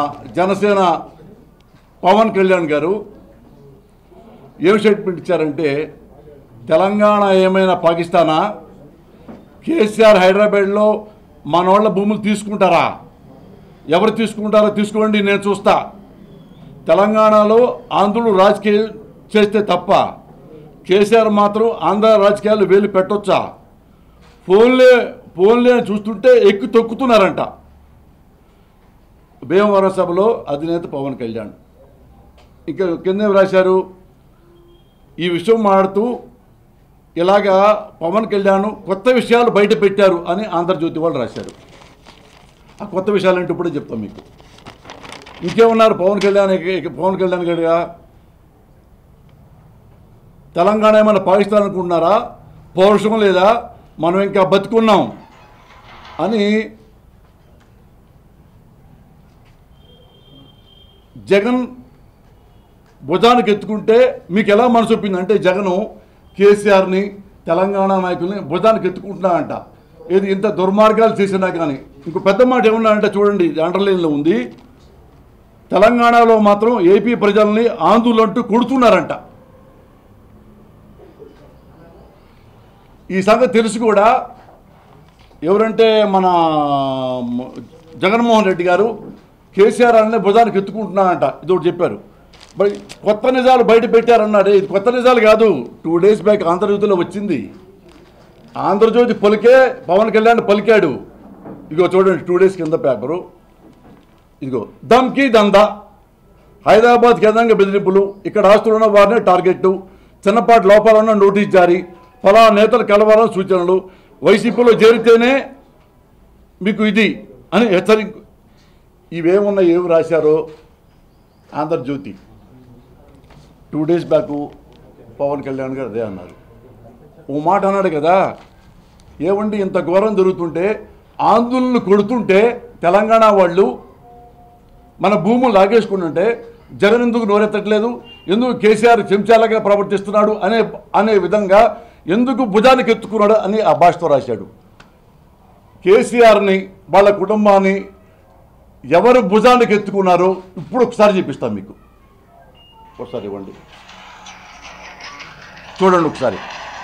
జనసేన పవన్ కళ్యాణ్ గారు ఏం స్టేట్మెంట్ ఇచ్చారంటే తెలంగాణ ఏమైనా పాకిస్తానా కేసీఆర్ హైదరాబాద్లో మన వాళ్ళ భూములు తీసుకుంటారా ఎవరు తీసుకుంటారో తీసుకోండి నేను చూస్తా తెలంగాణలో ఆంధ్రులు రాజకీయం చేస్తే తప్ప కేసీఆర్ మాత్రం ఆంధ్ర రాజకీయాలు వేలు పెట్టొచ్చా ఫోన్లే ఫోన్లే అని చూస్తుంటే ఎక్కి తొక్కుతున్నారంట భీమవరం సభలో అధినేత పవన్ కళ్యాణ్ ఇంకా కింద రాశారు ఈ విషయం మాడుతూ ఇలాగా పవన్ కళ్యాణ్ కొత్త విషయాలు బయట పెట్టారు అని ఆంధ్రజ్యోతి వాళ్ళు రాశారు ఆ కొత్త విషయాలు అంటే ఇప్పుడే చెప్తాం మీకు ఇంకేమన్నారు పవన్ కళ్యాణ్ ఇక- పవన్ కళ్యాణ్ గారిగా తెలంగాణ ఏమైనా పాకిస్తాన్ అనుకుంటున్నారా పౌరుషం లేదా మనం ఇంకా బతుకున్నాం అని జగన్ భుజానికి ఎత్తుకుంటే మీకు ఎలా మనసు ఒప్పింది అంటే జగను కేసీఆర్ని తెలంగాణ నాయకుల్ని భుజానికి ఎత్తుకుంటున్నాడంట ఇది ఇంత దుర్మార్గాలు చేసినా కానీ ఇంకో పెద్ద మాట ఏమన్నా అంటే చూడండి ఇది అండర్లైన్లో ఉంది తెలంగాణలో మాత్రం ఏపీ ప్రజల్ని ఆందోళనంటూ కొడుతున్నారంట ఈ సంగతి తెలిసి కూడా ఎవరంటే మన మ- జగన్మోహన్ రెడ్డి గారు కేసీఆర్ అనే భుజానికి ఎత్తుకుంటున్నానంట ఇది ఒకటి చెప్పారు మరి కొత్త నిజాలు బయట పెట్టారన్నాడే ఇది కొత్త నిజాలు కాదు టూ డేస్ బ్యాక్ ఆంధ్రజ్యోతిలో వచ్చింది ఆంధ్రజ్యోతి పలికే పవన్ కళ్యాణ్ పలికాడు ఇదిగో చూడండి టూ డేస్ కింద పేపరు ఇదిగో దమ్కి దందా హైదరాబాద్ కేంద్రంగా బెదిరింపులు ఇక్కడ ఆస్తులున్న వారిని టార్గెట్ చిన్నపాటి లోపాలన్న నోటీస్ జారీ ఫలానా నేతలు కలవాలని సూచనలు వైసీపీలో చేరితేనే మీకు ఇది అని హెచ్చరిక ఇవేమున్నా ఏమి రాశారో Andhrajyothy two days back Pawan Kalyan garu అదే అన్నారు ఓ మాట అన్నాడు కదా ఏమండి ఇంత ఘోరం జరుగుతుంటే ఆందోళనలు కొడుతుంటే తెలంగాణ వాళ్ళు మన భూములు లాగేసుకుంటుంటే జగన్ ఎందుకు నోరెత్తట్లేదు ఎందుకు కేసీఆర్ చెంచాలగా ప్రవర్తిస్తున్నాడు అనే అనే విధంగా ఎందుకు భుజానికి ఎత్తుకున్నాడు అని ఆ భాషతో రాశాడు కేసీఆర్ని వాళ్ళ కుటుంబాన్ని ఎవరు భుజానికి ఎత్తుకున్నారో ఇప్పుడు ఒకసారి చూపిస్తాం మీకు ఒకసారి ఇవ్వండి చూడండి ఒకసారి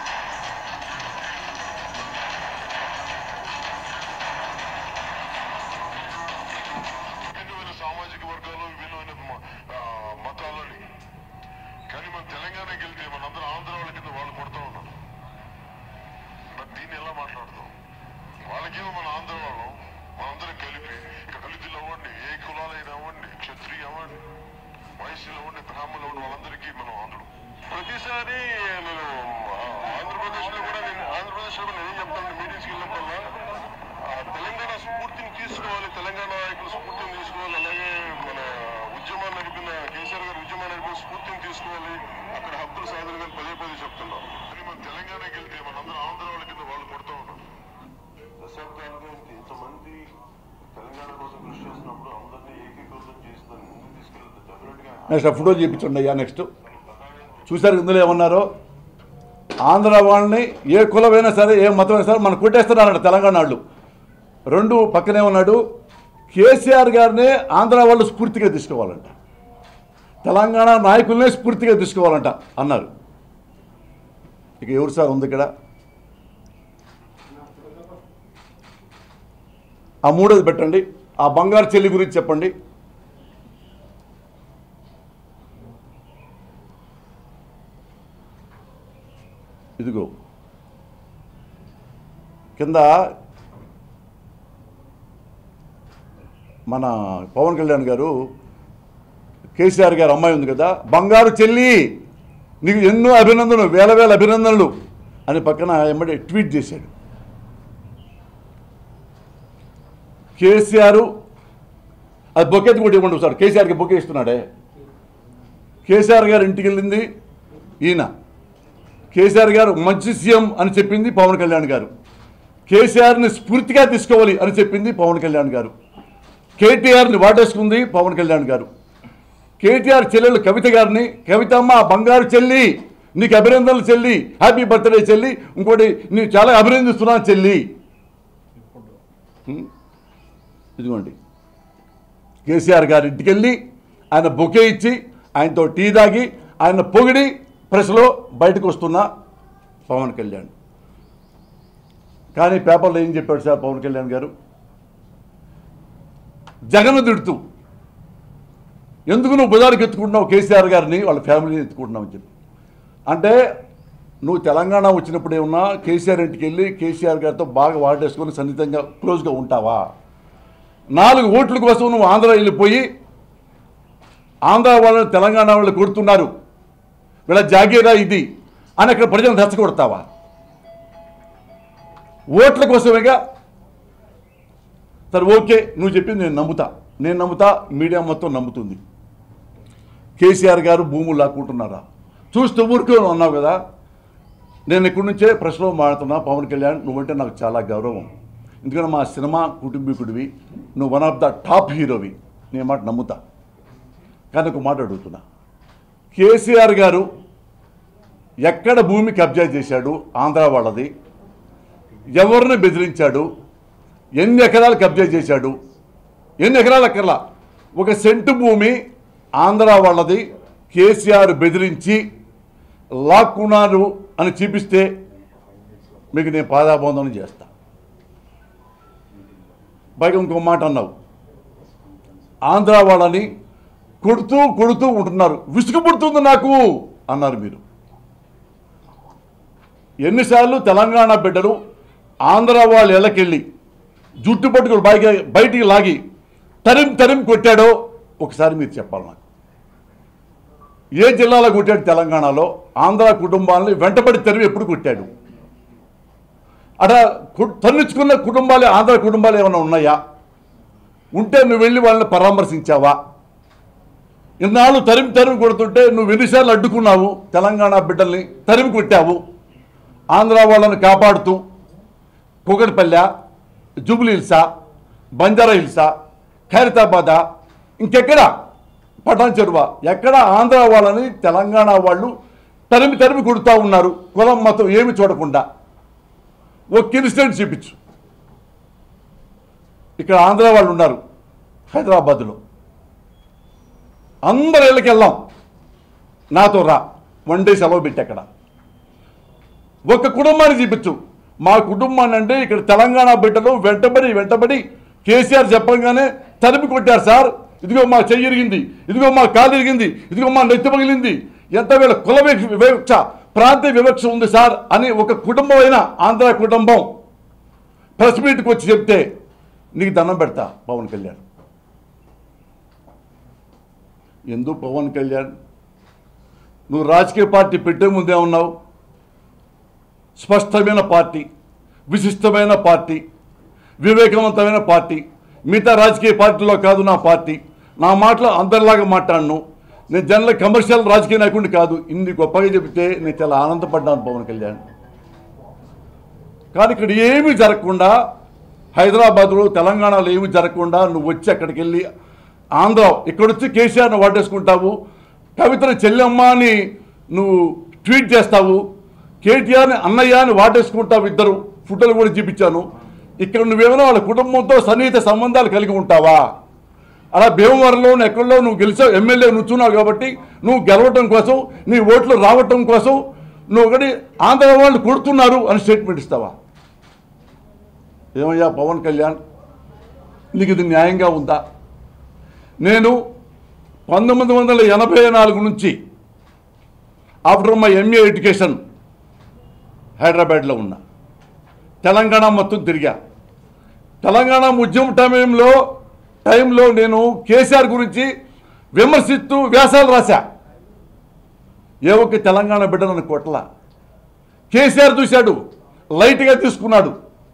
విభిన్నమైన సామాజిక వర్గాలు విభిన్నమైన మ- ఆ, మతాలని కానీ మన తెలంగాణకి వెళ్తే మనందరం ఆంధ్ర వాళ్ళ కింద వాళ్ళు కొడతా ఉన్నాం మరి దీన్ని ఎలా మాట్లాడతాం వాళ్ళకేమో మన ఆంధ్ర వాళ్ళం మనందరం కలిపి ఇక్కడ దళితులు అవ్వండి ఏ కులాలైనా అవ్వండి క్షత్రియ అవ్వండి వైశ్యులు అవ్వండి బ్రాహ్మణులు అవ్వండి వాళ్ళందరికీ మనం ఆంధ్రులు ప్రతిసారి నేను ఆంధ్రప్రదేశ్ లో కూడా నేను ఆంధ్రప్రదేశ్ లో కూడా నేను ఏం చెప్తాను మీటింగ్స్కి వెళ్ళినప్పుడల్లా ఆ తెలంగాణ స్ఫూర్తిని తీసుకోవాలి తెలంగాణ నాయకుల స్ఫూర్తిని తీసుకోవాలి అలాగే మన ఉద్యమాన్ని నడిపిన కేసీఆర్ గారు ఉద్యమాన్ని నడిపిన స్ఫూర్తిని తీసుకోవాలి అక్కడ హక్కులు సాధన గారు పదే పదే చెప్తున్నాం కానీ మన తెలంగాణకి వెళ్తే మనందరం ఆంధ్ర వాళ్ళ కింద వాళ్ళు కొడతా ఉన్నాం దశాబ్దాలుగా ఇంతమంది తెలంగాణ కోసం కృషి చేసినప్పుడు అందరినీ ఏకీకృతం చేసి దాన్ని ముందుకు తీసుకెళ్తే డెఫినెట్ గా నెక్స్ట్ ఆ ఫోటో చూపించండి అయ్యా నెక్స్ట్ చూశారు ఇందులో ఏమన్నారో ఆంధ్ర వాళ్ళని ఏ కులమైనా సరే ఏ మతమైనా సరే మనం కొట్టేస్తున్నారంట తెలంగాణ వాళ్ళు రెండు పక్కనే ఉన్నాడు కేసీఆర్ గారినే ఆంధ్ర వాళ్ళు స్ఫూర్తిగా తీసుకోవాలంట తెలంగాణ నాయకులనే స్ఫూర్తిగా తీసుకోవాలంట అన్నారు ఇక ఎవరు సార్ ఉంది ఇక్కడ ఆ మూడోది పెట్టండి ఆ బంగారు చెల్లి గురించి చెప్పండి ఇదిగో కింద మన పవన్ కళ్యాణ్ గారు కేసీఆర్ గారు అమ్మాయి ఉంది కదా బంగారు చెల్లి నీకు ఎన్నో అభినందనలు వేల వేల అభినందనలు అని పక్కన ఎమ్మడి ట్వీట్ చేశాడు కేసీఆర్ అది బొకేది కూడా ఇవ్వండి సార్ కేసీఆర్కి బొకే ఇస్తున్నాడే కేసీఆర్ గారు ఇంటికి వెళ్ళింది ఈయన కేసీఆర్ గారు మంచి సీఎం అని చెప్పింది పవన్ కళ్యాణ్ గారు కేసీఆర్ని స్ఫూర్తిగా తీసుకోవాలి అని చెప్పింది పవన్ కళ్యాణ్ గారు కేటీఆర్ని వాటేసుకుంది పవన్ కళ్యాణ్ గారు కేటీఆర్ చెల్లెలు కవిత గారిని కవితమ్మ బంగారు చెల్లి నీకు అభినందనలు చెల్లి హ్యాపీ బర్త్డే చెల్లి ఇంకోటి నీకు చాలా అభినందిస్తున్నాను చెల్లి హ్మ్? ఇదిగోండి కేసీఆర్ గారి ఇంటికి వెళ్ళి ఆయన బొకే ఇచ్చి ఆయనతో టీ తాగి ఆయన పొగిడి ప్రెస్లో బయటకు వస్తున్న పవన్ కళ్యాణ్ కానీ పేపర్లో ఏం చెప్పాడు సార్ పవన్ కళ్యాణ్ గారు జగన్ తిడుతూ ఎందుకు నువ్వు బజారుకి ఎత్తుకుంటున్నావు కేసీఆర్ గారిని వాళ్ళ ఫ్యామిలీని ఎత్తుకుంటున్నావు అని చెప్పి అంటే నువ్వు తెలంగాణ వచ్చినప్పుడు ఏమన్నా కేసీఆర్ ఇంటికి వెళ్ళి కేసీఆర్ గారితో బాగా వాడేసుకొని సన్నిహితంగా క్లోజ్గా ఉంటావా నాలుగు ఓట్ల కోసం నువ్వు ఆంధ్ర వెళ్ళిపోయి ఆంధ్ర వాళ్ళని తెలంగాణ వాళ్ళు కొడుతున్నారు వీళ్ళ జాగీరా ఇది అని అక్కడ ప్రజలను రెచ్చగొడతావా ఓట్ల కోసమేగా సరే ఓకే నువ్వు చెప్పింది నేను నమ్ముతా నేను నమ్ముతా మీడియా మొత్తం నమ్ముతుంది కేసీఆర్ గారు భూములు లాక్కుంటున్నారా చూస్తూ ఊరికే అన్నావు కదా నేను ఇక్కడి నుంచే ప్రశ్నలో మాడుతున్నా పవన్ కళ్యాణ్ నువ్వంటే నాకు చాలా గౌరవం ఎందుకంటే మా సినిమా కుటుంబీకుడివి నువ్వు వన్ ఆఫ్ ద టాప్ హీరోవి నేను మాట నమ్ముతా కానీ ఒక మాట అడుగుతున్నా కేసీఆర్ గారు ఎక్కడ భూమి కబ్జా చేశాడు ఆంధ్ర వాళ్ళది ఎవరిని బెదిరించాడు ఎన్ని ఎకరాలు కబ్జా చేశాడు ఎన్ని ఎకరాలు ఎకరాల ఒక సెంటు భూమి ఆంధ్ర వాళ్ళది కేసీఆర్ బెదిరించి లాక్కున్నారు అని చూపిస్తే మీకు నేను పాదాబంధనం చేస్తా పైగా ఇంకో మాట అన్నావు ఆంధ్ర వాళ్ళని కొడుతూ కొడుతూ ఉంటున్నారు విసుగు పుడుతుంది నాకు అన్నారు మీరు ఎన్నిసార్లు తెలంగాణ బిడ్డలు ఆంధ్ర వాళ్ళ ఇళ్ళకెళ్ళి జుట్టు పట్టుకుని బయట బయటికి లాగి తరిం తరిం కొట్టాడో ఒకసారి మీరు చెప్పాలి నాకు ఏ జిల్లాలో కొట్టాడు తెలంగాణలో ఆంధ్ర కుటుంబాలని వెంటబడి తరిమి ఎప్పుడు కొట్టాడు అలా కు- తన్నించుకున్న కుటుంబాలు ఆంధ్ర కుటుంబాలు ఏమైనా ఉన్నాయా ఉంటే నువ్వు వెళ్ళి వాళ్ళని పరామర్శించావా ఇన్నాళ్ళు తరిమి తరిమి కొడుతుంటే నువ్వు ఎన్నిసార్లు అడ్డుకున్నావు తెలంగాణ బిడ్డల్ని తరిమి కొట్టావు ఆంధ్ర వాళ్ళని కాపాడుతూ కుకటిపల్లె జూబ్లీ హిల్సా బంజారా హిల్సా ఖైరతాబాదా ఇంకెక్కడ పటాన్ చెరువ ఎక్కడ ఆంధ్ర వాళ్ళని తెలంగాణ వాళ్ళు తరిమి తరిమి కొడుతూ ఉన్నారు కులం మతం ఏమి చూడకుండా ఒక ఇన్సిడెంట్ చూపించు ఇక్కడ ఆంధ్ర వాళ్ళు ఉన్నారు హైదరాబాద్లో అందరు ఇళ్ళకి వెళ్దాం నాతో రా వన్ డే సెలవు పెట్టి అక్కడ ఒక కుటుంబాన్ని చూపించు మా కుటుంబాన్ని అంటే ఇక్కడ తెలంగాణ బిడ్డలు వెంటబడి వెంటబడి కేసీఆర్ చెప్పంగానే తరిమి కొట్టారు సార్ ఇదిగో మా చెయ్యి ఇరిగింది ఇదిగో మా కాలు ఇరిగింది ఇదిగో మా నెత్తి పగిలింది ఎంత వీళ్ళ కుల వివక్ష- వివక్ష ప్రాంతీయ వివక్ష ఉంది సార్ అని ఒక కుటుంబం అయినా ఆంధ్ర కుటుంబం ప్రెస్ మీట్కి వచ్చి చెప్తే నీకు దండం పెడతా పవన్ కళ్యాణ్ ఎందుకు పవన్ కళ్యాణ్ నువ్వు రాజకీయ పార్టీ పెట్టే ముందే ఉన్నావు స్పష్టమైన పార్టీ విశిష్టమైన పార్టీ వివేకవంతమైన పార్టీ మిగతా రాజకీయ పార్టీలో కాదు నా పార్టీ నా మాటలు అందరిలాగా మాట్లాడను నేను జనరల్ కమర్షియల్ రాజకీయ నాయకుడిని కాదు ఇన్ని గొప్పగా చెబితే నేను చాలా ఆనందపడ్డాను పవన్ కళ్యాణ్ కానీ ఇక్కడ ఏమీ జరగకుండా హైదరాబాద్లో తెలంగాణలో ఏమీ జరగకుండా నువ్వు వచ్చి అక్కడికి వెళ్ళి ఆంధ్ర ఇక్కడొచ్చి కేసీఆర్ని వాడేసుకుంటావు కవితను చెల్లెమ్మ అని నువ్వు ట్వీట్ చేస్తావు కేటీఆర్ని అన్నయ్య అని వాడేసుకుంటావు ఇద్దరు ఫోటోలు కూడా చూపించాను ఇక్కడ నువ్వేమైనా వాళ్ళ కుటుంబంతో సన్నిహిత సంబంధాలు కలిగి ఉంటావా అలా భీమవరంలో ఎక్కడో నువ్వు గెలిచావు ఎమ్మెల్యే నుంచున్నావు కాబట్టి నువ్వు గెలవటం కోసం నీ ఓట్లు రావటం కోసం నువ్వు ఒకటి ఆంధ్ర వాళ్ళు కొడుతున్నారు అని స్టేట్మెంట్ ఇస్తావా ఏమయ్యా పవన్ కళ్యాణ్ నీకు ఇది న్యాయంగా ఉందా నేను పంతొమ్మిది వందల ఎనభై నాలుగు నుంచి ఆఫ్టర్ మై ఎంఏ ఎడ్యుకేషన్ హైదరాబాద్లో ఉన్నా తెలంగాణ మొత్తం తిరిగా తెలంగాణ ఉద్యమ టైంలో టైంలో నేను కేసీఆర్ గురించి విమర్శిస్తూ వ్యాసాలు రాశా ఏ ఒక్క తెలంగాణ బిడ్డ నన్ను కొట్టల కేసీఆర్ చూశాడు లైట్గా తీసుకున్నాడు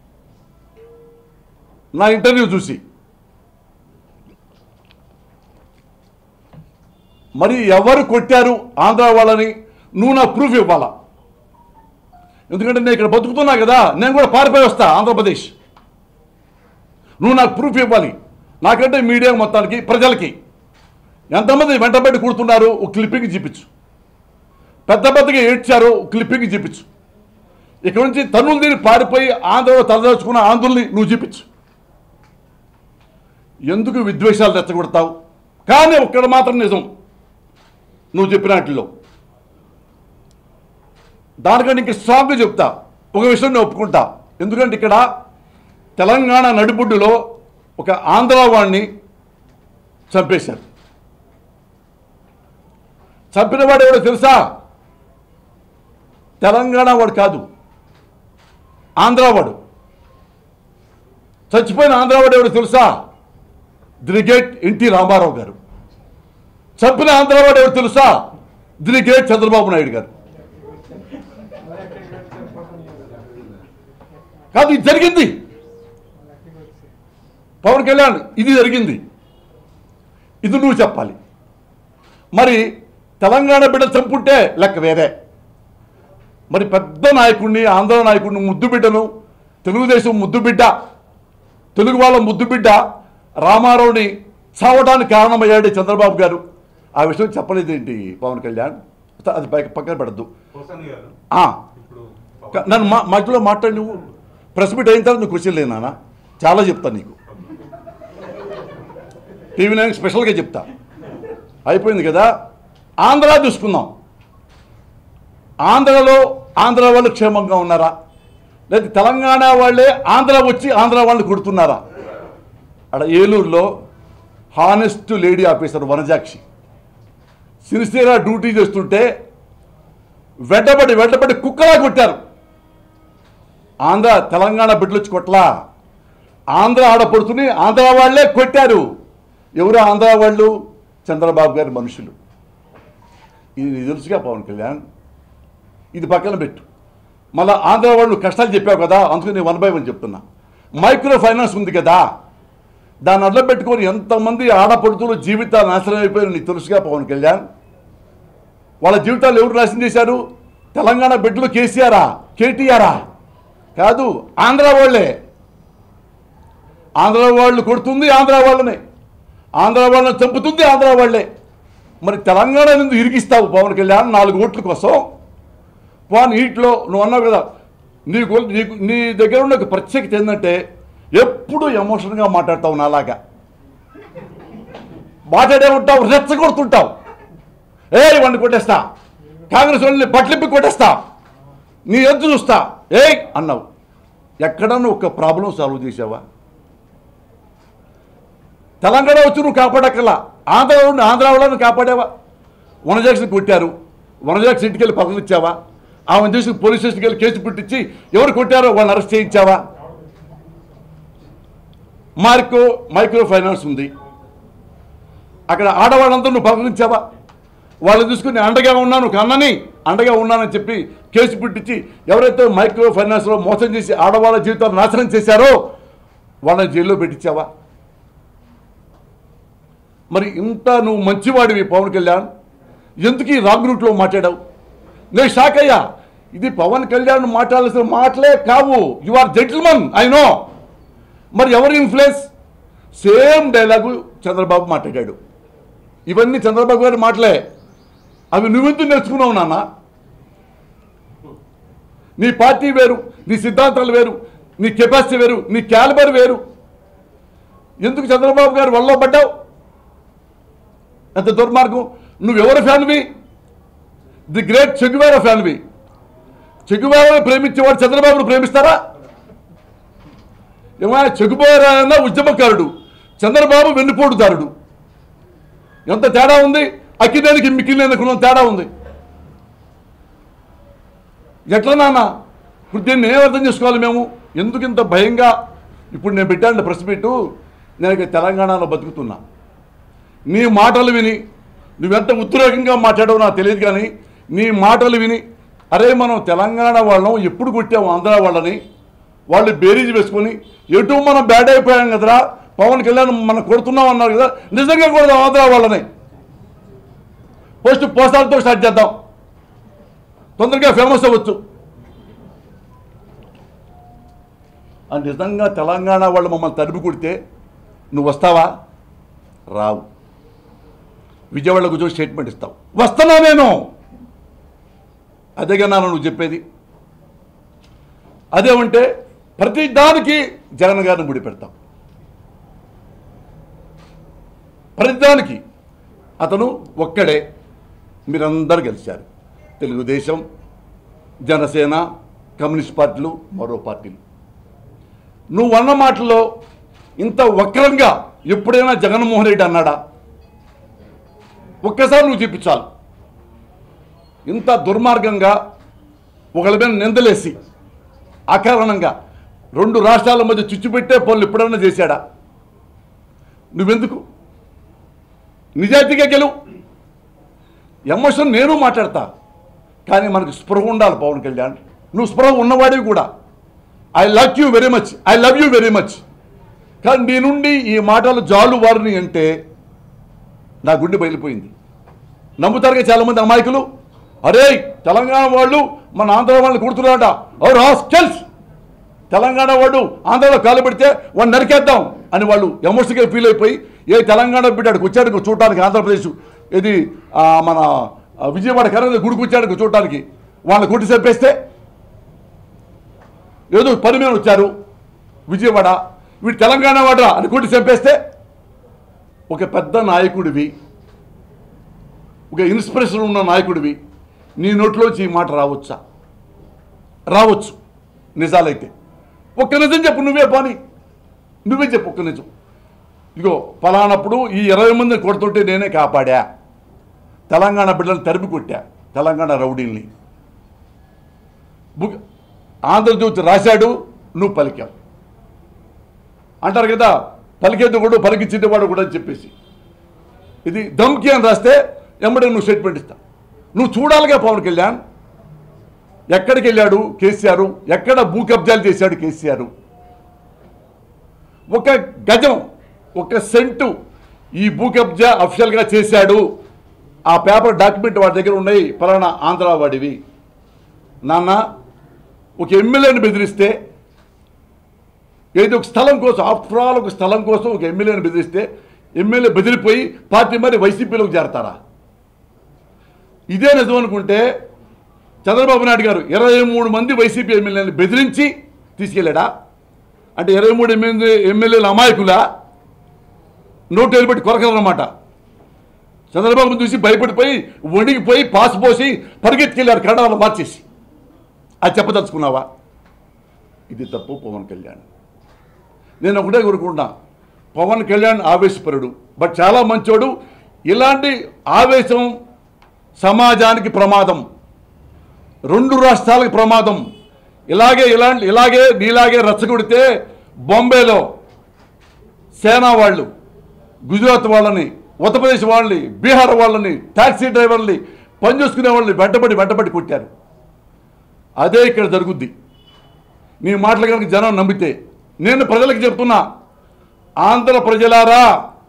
నా ఇంటర్వ్యూ చూసి మరి ఎవరు కొట్టారు ఆంధ్ర వాళ్ళని నువ్వు నా ప్రూఫ్ ఇవ్వాలా ఎందుకంటే నేను ఇక్కడ బతుకుతున్నా కదా నేను కూడా పారిపోయి వస్తా ఆంధ్రప్రదేశ్ నువ్వు నాకు ప్రూఫ్ ఇవ్వాలి నాకంటే మీడియా మొత్తానికి ప్రజలకి ఎంతమంది వెంటబడి కూడుతున్నారు ఒక క్లిప్పింగ్ చూపించు పెద్ద పెద్దగా ఏడ్చారు ఒక క్లిప్పింగ్ చూపించు ఇక్కడ నుంచి తన్నులు దీన్ని పారిపోయి ఆంధ్రలో తలదాచుకున్న ఆంధ్రుల్ని నువ్వు చూపించు ఎందుకు విద్వేషాలు రెచ్చగొడతావు కానీ ఒక్కడ మాత్రం నిజం నువ్వు చెప్పినట్లో దానికంటే ఇంక స్ట్రాంగ్గా చెప్తా ఒక విషయం నేను ఒప్పుకుంటా ఎందుకంటే ఇక్కడ తెలంగాణ నడిబొడ్డులో ఒక ఆంధ్ర వాడిని చంపేశారు చంపిన వాడు ఎవడో తెలుసా తెలంగాణ వాడు కాదు ఆంధ్ర వాడు చచ్చిపోయిన ఆంధ్ర వాడు ఎవడో తెలుసా ది గ్రేట్ ఎన్టీ రామారావు గారు చంపిన ఆంధ్ర వాడు ఎవరు తెలుసా ది గ్రేట్ చంద్రబాబు నాయుడు గారు కాదు ఇది జరిగింది పవన్ కళ్యాణ్ ఇది జరిగింది ఇది నువ్వు చెప్పాలి మరి తెలంగాణ బిడ్డ చంపుంటే లెక్క వేరే మరి పెద్ద నాయకుడిని ఆంధ్ర నాయకుడిని ముద్దు బిడ్డను తెలుగుదేశం ముద్దు బిడ్డ తెలుగు వాళ్ళ ముద్దు బిడ్డ రామారావుని చావడానికి కారణమయ్యాడు చంద్రబాబు గారు ఆ విషయం చెప్పలేదేంటి పవన్ కళ్యాణ్ అది పక్క- పక్కన పెడద్దు హోసన్ గారు ఆ, ఇప్పుడు క- నన్ను మా మధ్యలో మాట్లాడి నువ్వు ప్రెస్ మీట్ అయిన తర్వాత నువ్వు క్వశ్చన్ లేదు నాన్న చాలా చెప్తాను నీకు టీవీ నైన్ స్పెషల్గా చెప్తా అయిపోయింది కదా ఆంధ్ర చూసుకుందాం ఆంధ్రలో ఆంధ్ర వాళ్ళు క్షేమంగా ఉన్నారా లేదా తెలంగాణ వాళ్ళే ఆంధ్ర వచ్చి ఆంధ్ర వాళ్ళని కొడుతున్నారా అక్కడ ఏలూరులో హానెస్ట్ లేడీ ఆఫీసర్ వనజాక్షి సిరిసిరా డ్యూటీ చేస్తుంటే వెంటబడి వెంటబడి కుక్కలా కొట్టారు ఆంధ్ర తెలంగాణ బిడ్డలొచ్చి కొట్లా ఆంధ్ర ఆడపడుతుని ఆంధ్ర వాళ్ళే కొట్టారు ఎవరు ఆంధ్ర వాళ్ళు చంద్రబాబు గారి మనుషులు ఇది నీకు తెలుసుగా పవన్ కళ్యాణ్ ఇది పక్కన పెట్టు మళ్ళీ ఆంధ్ర వాళ్ళు కష్టాలు చెప్పావు కదా అందుకని నేను వన్ బై వన్ చెప్తున్నా మైక్రో ఫైనాన్స్ ఉంది కదా దాన్ని అడ్డం పెట్టుకొని ఎంతమంది ఆడపడుతులు జీవితాలు నాశనం అయిపోయారు నీకు తెలుసుగా పవన్ కళ్యాణ్ వాళ్ళ జీవితాలు ఎవరు నాశనం చేశారు తెలంగాణ బిడ్డలు కేసీఆరా కేటీఆరా కాదు ఆంధ్ర వాళ్ళే ఆంధ్ర వాళ్ళు కొడుతుంది ఆంధ్ర వాళ్ళనే ఆంధ్ర వాళ్ళని చంపుతుంది ఆంధ్ర వాళ్ళే మరి తెలంగాణ ఎందుకు ఇరిగిస్తావు పవన్ కళ్యాణ్ నాలుగు ఓట్ల కోసం పోనీ వీటిలో నువ్వు అన్నావు కదా నీకు నీకు నీ దగ్గర ఉన్న ఒక ప్రత్యేకత ఏంటంటే ఎప్పుడు ఎమోషన్గా మాట్లాడతావు నాలాగా మాట్లాడే ఉంటావు రెచ్చగొడుతుంటావు ఏ వాడిని కొట్టేస్తా కాంగ్రెస్ వాళ్ళని బట్లిప్పి కొట్టేస్తా నీ ఎద్దు చూస్తా ఏ అన్నావు ఎక్కడన్నా ఒక ప్రాబ్లం సాల్వ్ చేసావా తెలంగాణ వచ్చి నువ్వు కాపాడక్కలా ఆంధ్ర ఉండి ఆంధ్ర వాళ్ళని కాపాడావా వనజాక్షన్ కొట్టారు వనజాక్షన్ ఇంటికి వెళ్ళి పక్కన ఇచ్చావా ఆమె చేసి పోలీస్ స్టేషన్కి వెళ్ళి కేసు పుట్టించి ఎవరు కొట్టారో వాళ్ళని అరెస్ట్ చేయించావా మార్కో మైక్రో ఫైనాన్స్ ఉంది అక్కడ ఆడవాళ్ళందరూ నువ్వు పలకరించావా వాళ్ళు చూసుకుని అండగా ఉన్నాను ఒక అన్నని అండగా ఉన్నానని చెప్పి కేసు పుట్టించి ఎవరైతే మైక్రో ఫైనాన్స్లో మోసం చేసి ఆడవాళ్ళ జీవితాలు నాశనం చేశారో వాళ్ళని జైల్లో పెట్టించావా మరి ఇంత నువ్వు మంచివాడివి పవన్ కళ్యాణ్ ఎందుకు ఈ రాంగ్ రూట్లో మాట్లాడావు నేను షాక్ అయ్యా ఇది పవన్ కళ్యాణ్ మాట్లాడాల్సిన మాటలే కావు you are gentleman I know మరి ఎవరి ఇన్ఫ్లుయెన్స్ సేమ్ డైలాగు చంద్రబాబు మాట్లాడాడు ఇవన్నీ చంద్రబాబు గారి మాటలే అవి నువ్వెందుకు నేర్చుకున్నావు నాన్న నీ పార్టీ వేరు నీ సిద్ధాంతాలు వేరు నీ కెపాసిటీ వేరు నీ క్యాలిబర్ వేరు ఎందుకు చంద్రబాబు గారు వల్ల పడ్డావు ఎంత దుర్మార్గం నువ్వెవరి ఫ్యాన్వి ది గ్రేట్ చెగువేర ఫ్యాన్వి చెగువేరను ప్రేమించేవాడు చంద్రబాబును ప్రేమిస్తారా ఏమైనా చెగుబోరాయన ఉద్యమకారుడు చంద్రబాబు వెన్నుపోటుదారుడు ఎంత తేడా ఉంది అక్కినేనికి మిక్కిలేనికి ఉన్న తేడా ఉంది ఎట్లా నాన్న ఇప్పుడు దీన్ని ఏం అర్థం చేసుకోవాలి మేము ఎందుకు ఇంత భయంగా ఇప్పుడు నేను పెట్టాను ప్రెస్ మీటు నేను ఇక తెలంగాణలో బతుకుతున్నా నీ మాటలు విని నువ్వెంత ఉద్రేకంగా మాట్లాడవో నాకు తెలియదు కానీ నీ మాటలు విని అరే మనం తెలంగాణ వాళ్ళం ఎప్పుడు కొట్టాము ఆంధ్ర వాళ్ళని వాళ్ళు బేరీజ్ వేసుకొని ఎటు మనం బ్యాడ్ అయిపోయాం కదరా పవన్ కళ్యాణ్ మనం కొడుతున్నాం అన్నారు కదా నిజంగా కూడా ఆంధ్ర వాళ్ళని పోస్ట్ పోస్టాలతో స్టార్ట్ చేద్దాం తొందరగా ఫేమస్ అవ్వచ్చు ఆ నిజంగా తెలంగాణ వాళ్ళు మమ్మల్ని తరిమి కొడితే నువ్వు వస్తావా రావు విజయవాడలో కూర్చొని స్టేట్మెంట్ ఇస్తావు వస్తున్నా నేను అదేగా నాన్న నువ్వు చెప్పేది అదే ఉంటే ప్రతి దానికి జగన్ గారిని ముడి పెడతావు ప్రతిదానికి అతను ఒక్కడే మీరందరూ గెలిచారు తెలుగుదేశం జనసేన కమ్యూనిస్ట్ పార్టీలు మరో పార్టీలు నువ్వు అన్న మాటల్లో ఇంత వక్రంగా ఎప్పుడైనా జగన్మోహన్ రెడ్డి అన్నాడా ఒక్కసారి నువ్వు చూపించాలి ఇంత దుర్మార్గంగా ఒకళ్ళ మీద నిందలేసి అకారణంగా రెండు రాష్ట్రాల మధ్య చుచ్చుపెట్టే పనులు ఎప్పుడన్నా చేశాడా నువ్వెందుకు నిజాయితీగా గెలువు ఎమోషన్ నేను మాట్లాడతా కానీ మనకు స్పృహ ఉండాలి పవన్ కళ్యాణ్ నువ్వు స్పృహ ఉన్నవాడివి కూడా I love you very much I love you very much కానీ నీ నుండి ఈ మాటలు జాలు వారిని అంటే నా గుండె బయలిపోయింది నమ్ముతారుగా చాలామంది అమాయకులు అరే తెలంగాణ వాళ్ళు మన ఆంధ్ర వాళ్ళని కుడుతున్నారట ఓ హాస్టల్స్ తెలంగాణ వాడు ఆంధ్రలో కాలు పెడితే వాడిని నరికేద్దాం అని వాళ్ళు ఎమోషనల్గా ఫీల్ అయిపోయి ఏ తెలంగాణ బిడ్డకు వచ్చాడు చూడటానికి ఆంధ్రప్రదేశ్ ఇది ఆ, మన ఆ, విజయవాడ కరెంట్ గుడికి వచ్చాడు చూడటానికి వాళ్ళని కొట్టి చెప్పేస్తే ఏదో పని మీద వచ్చారు విజయవాడ వీడు తెలంగాణ వాడరా అని కొట్టి చంపేస్తే ఒక పెద్ద నాయకుడివి ఒక ఇన్స్పిరేషన్ ఉన్న నాయకుడివి నీ నోట్లోంచి ఈ మాట రావచ్చా రావచ్చు నిజాలైతే ఒక్క నిజం చెప్పు నువ్వే పోని నువ్వే చెప్పు ఒక్క నిజం ఇదిగో ఫలానప్పుడు ఈ ఇరవై మందిని కొడుతుంటే నేనే కాపాడా తెలంగాణ బిడ్డలను తరిమి కొట్టా తెలంగాణ రౌడీల్ని బుక్ ఆంధ్రజ్యోతి రాశాడు నువ్వు పలికావు అంటారు కదా పలికేది పలికించేవాడు కూడా అని చెప్పేసి ఇది దమ్కి అని రాస్తే ఎమ్మడే నువ్వు స్టేట్మెంట్ ఇస్తా నువ్వు చూడాలిగా పవన్ కళ్యాణ్ ఎక్కడికి వెళ్ళాడు కేసీఆర్ ఎక్కడ భూ కబ్జాలు చేశాడు కేసీఆర్ ఒక గజం ఒక సెంటు ఈ భూ కబ్జా అఫిషియల్గా చేశాడు ఆ పేపర్ డాక్యుమెంట్ వాడి దగ్గర ఉన్నాయి ఫలానా ఆంధ్ర వాడివి నాన్న ఒక ఎమ్మెల్యేని బెదిరిస్తే ఏదో ఒక స్థలం కోసం ఆఫ్టర్ ఆల్ ఒక స్థలం కోసం ఒక ఎమ్మెల్యేని బెదిరిస్తే ఎమ్మెల్యే బెదిరిపోయి పార్టీ మరి వైసీపీలోకి చేరతారా ఇదే నిజం అనుకుంటే చంద్రబాబు నాయుడు గారు ఇరవై మూడు మంది వైసీపీ ఎమ్మెల్యేని బెదిరించి తీసుకెళ్ళాడా అంటే ఇరవై మూడు ఎమ్మెల్యే ఎమ్మెల్యేల అమాయకులా నోటు వెళ్ళిపెట్టి కొరకలన్నమాట చంద్రబాబు చూసి భయపడిపోయి వణిగిపోయి పాస్ పోసి పరిగెత్తుకెళ్ళారు కన్నడలో మార్చేసి అది చెప్పదలుచుకున్నావా ఇది తప్పు పవన్ కళ్యాణ్ నేను ఒకటే కోరుకుంటున్నా పవన్ కళ్యాణ్ ఆవేశపరుడు బట్ చాలా మంచోడు ఇలాంటి ఆవేశం సమాజానికి ప్రమాదం రెండు రాష్ట్రాలకు ప్రమాదం ఇలాగే ఇలాంటి ఇలాగే నీలాగే రచ్చగొడితే బాంబేలో సేనా వాళ్ళు గుజరాత్ వాళ్ళని ఉత్తరప్రదేశ్ వాళ్ళని బీహార్ వాళ్ళని టాక్సీ డ్రైవర్ని పనిచేసుకునే వాళ్ళని వెంటబడి వెంటబడి కొట్టారు అదే ఇక్కడ జరుగుద్ది నీ మాటలు కనుక జనం నమ్మితే నేను ప్రజలకు చెప్తున్నా ఆంధ్ర ప్రజలారా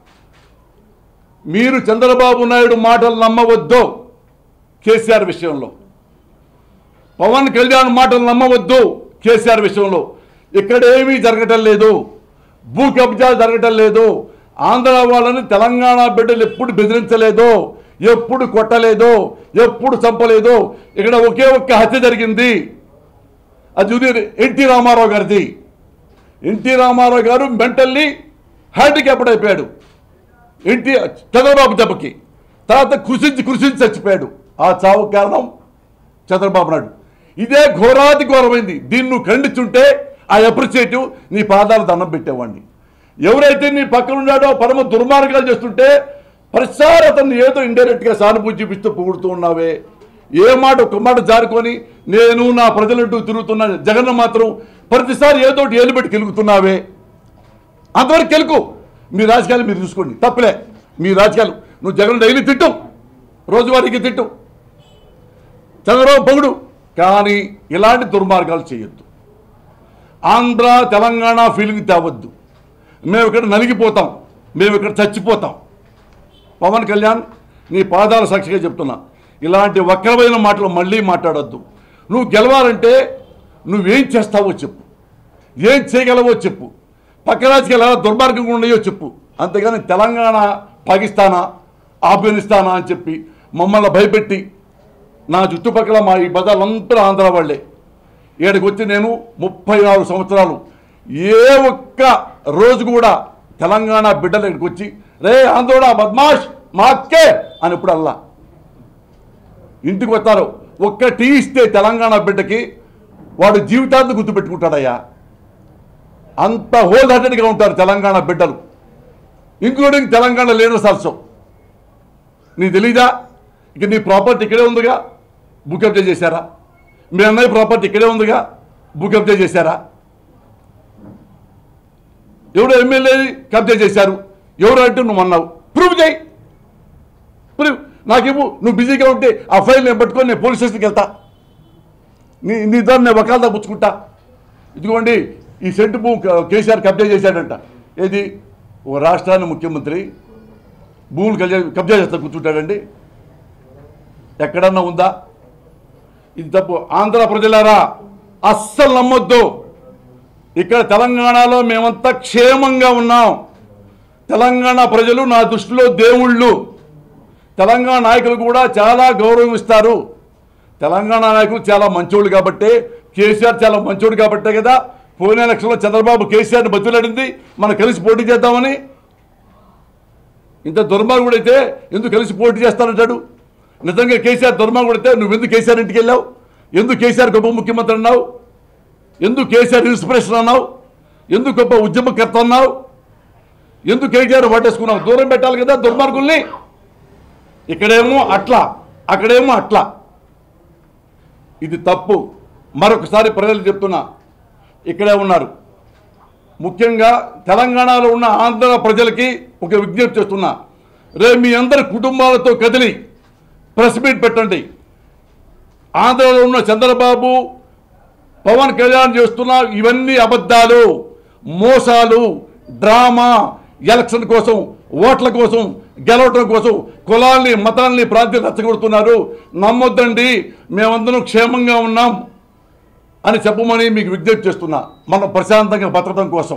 మీరు చంద్రబాబు నాయుడు మాటలు నమ్మవద్దు కేసీఆర్ విషయంలో పవన్ కళ్యాణ్ మాటలు నమ్మవద్దు కేసీఆర్ విషయంలో ఇక్కడ ఏమీ జరగటం లేదు భూ కబ్జా జరగటం లేదు ఆంధ్ర వాళ్ళని తెలంగాణ బిడ్డలు ఎప్పుడు బెదిరించలేదు ఎప్పుడు కొట్టలేదు ఎప్పుడు చంపలేదు ఇక్కడ ఒకే ఒక్క హత్య జరిగింది అది జూనియర్ ఎన్టీ రామారావు గారిది ఎన్టీ రామారావు గారు మెంటల్లీ హ్యాండిక్యాప్డ్ అయిపోయాడు ఎన్టీ చంద్రబాబు దెబ్బకి తర్వాత కృషించి కృషించి చచ్చిపోయాడు ఆ చావు కారణం చంద్రబాబు నాయుడు ఇదే ఘోరాతి ఘోరమైంది దీన్ని నువ్వు ఖండించుంటే ఆ అప్రిషియేటివ్ నీ పాదాలు దండం పెట్టేవాడిని ఎవరైతే నీ పక్కన ఉన్నాడో పరమ దుర్మార్గాలు చేస్తుంటే ప్రతిసారి అతన్ని ఏదో ఇండైరెక్ట్గా సానుభూతి చూపిస్తూ పొగుడుతూ ఉన్నావే ఏ మాట ఒక్క మాట జారుకొని నేను నా ప్రజలంటూ తిరుగుతున్నా జగన్ మాత్రం ప్రతిసారి ఏదో ఒకటి ఏలు పెట్టి కెలుగుతున్నావే అంతవరకు కెలుకు మీ రాజకీయాలు మీరు చూసుకోండి తప్పులే మీ రాజకీయాలు నువ్వు జగన్ డైలీ తిట్టు రోజువారీకి తిట్టు చంద్రబాబు పొగుడు కానీ ఇలాంటి దుర్మార్గాలు చేయొద్దు ఆంధ్ర తెలంగాణ ఫీలింగ్ తేవద్దు మేము ఇక్కడ నలిగిపోతాం మేము ఇక్కడ చచ్చిపోతాం పవన్ కళ్యాణ్ నీ పాదాల సాక్షిగా చెప్తున్నా ఇలాంటి వక్రమైన మాటలు మళ్ళీ మాట్లాడొద్దు నువ్వు గెలవాలంటే నువ్వేం చేస్తావో చెప్పు ఏం చేయగలవో చెప్పు పక్క రాజకీయాలు ఎలా దుర్మార్గంగా ఉన్నాయో చెప్పు అంతేగాని తెలంగాణ పాకిస్తానా ఆఫ్ఘనిస్తానా అని చెప్పి మమ్మల్ని భయపెట్టి నా చుట్టుపక్కల మా ఈ బజార్లంతా ఆంధ్ర వాళ్ళే ఇక్కడికి వచ్చి నేను ముప్పై నాలుగు సంవత్సరాలు ఏ ఒక్క రోజు కూడా తెలంగాణ బిడ్డలు ఇక్కడికి వచ్చి రే ఆందోళన బద్మాష్ మా అక్కే అని ఇప్పుడు అల్లా ఇంటికి వస్తారు ఒక్క టీ ఇస్తే తెలంగాణ బిడ్డకి వాడు జీవితాన్ని గుర్తుపెట్టుకుంటాడయ్యా అంత హోల్ హార్టెడ్గా ఉంటారు తెలంగాణ బిడ్డలు ఇంక్లూడింగ్ తెలంగాణ లీడర్స్ ఆల్సో నీకు తెలీదా ఇక నీ ప్రాపర్టీ ఇక్కడే ఉందిగా బుక్ అప్డేట్ చేశారా మీ అన్నయ్య ప్రాపర్టీ ఇక్కడే ఉందిగా బుక్ అప్డేట్ చేశారా ఎవరు ఎమ్మెల్యే కబ్జా చేశారు ఎవరు అంటే నువ్వు అన్నావు ప్రూవ్ చేయి ప్రూవ్ నాకేమో నువ్వు బిజీగా ఉంటే ఆ ఫైల్ నేను పట్టుకొని నేను పోలీస్ స్టేషన్కి వెళ్తా నీ నీ దాన్ని నేను వకాలదా పుచ్చుకుంటా ఇదిగోండి ఈ సెంటు భూమి క- కేసీఆర్ కబ్జా చేశాడంట ఏది ఓ రాష్ట్రాన్ని ముఖ్యమంత్రి భూములు కబ్జా కబ్జా చేస్తా కూర్చుంటాడండి ఎక్కడన్నా ఉందా ఇది తప్పు ఆంధ్ర ప్రజలారా అస్సలు నమ్మొద్దు ఇక్కడ తెలంగాణలో మేమంతా క్షేమంగా ఉన్నాం తెలంగాణ ప్రజలు నా దృష్టిలో దేవుళ్ళు తెలంగాణ నాయకులు కూడా చాలా గౌరవం ఇస్తారు తెలంగాణ నాయకులు చాలా మంచోళ్ళు కాబట్టే కేసీఆర్ చాలా మంచోడు కాబట్టే కదా పోయిన ఎలక్షన్లో చంద్రబాబు కేసీఆర్ని బతులాడింది మనం కలిసి పోటీ చేద్దామని ఇంత దుర్మార్గుడైతే ఎందుకు కలిసి పోటీ చేస్తానంటాడు నిజంగా కేసీఆర్ దుర్మార్గుడైతే నువ్వు ఎందుకు కేసీఆర్ ఇంటికి వెళ్ళావు ఎందుకు కేసీఆర్ గొప్ప ముఖ్యమంత్రి అన్నావు ఎందుకు కేసీఆర్ ఇన్స్పిరేషన్ అన్నావు ఎందుకు గొప్ప ఉద్యమకర్త అన్నావు ఎందుకు కేసీఆర్ పట్టేసుకున్నావు దూరం పెట్టాలి కదా దుర్మార్గుల్ని ఇక్కడేమో అట్లా అక్కడేమో అట్లా ఇది తప్పు మరొకసారి ప్రజలు చెప్తున్నా ఇక్కడే ఉన్నారు ముఖ్యంగా తెలంగాణలో ఉన్న ఆంధ్ర ప్రజలకి ఒక విజ్ఞప్తి చేస్తున్నా రేపు మీ అందరి కుటుంబాలతో కదిలి ప్రెస్ మీట్ పెట్టండి ఆంధ్రలో ఉన్న చంద్రబాబు పవన్ కళ్యాణ్ చేస్తున్న ఇవన్నీ అబద్ధాలు మోసాలు డ్రామా ఎలక్షన్ కోసం ఓట్ల కోసం గెలవటం కోసం కులాల్ని మతాల్ని ప్రాంతం రెచ్చగొడుతున్నారు నమ్మొద్దండి మేమందరం క్షేమంగా ఉన్నాం అని చెప్పమని మీకు విజ్ఞప్తి చేస్తున్నా మనం ప్రశాంతంగా బతకడం కోసం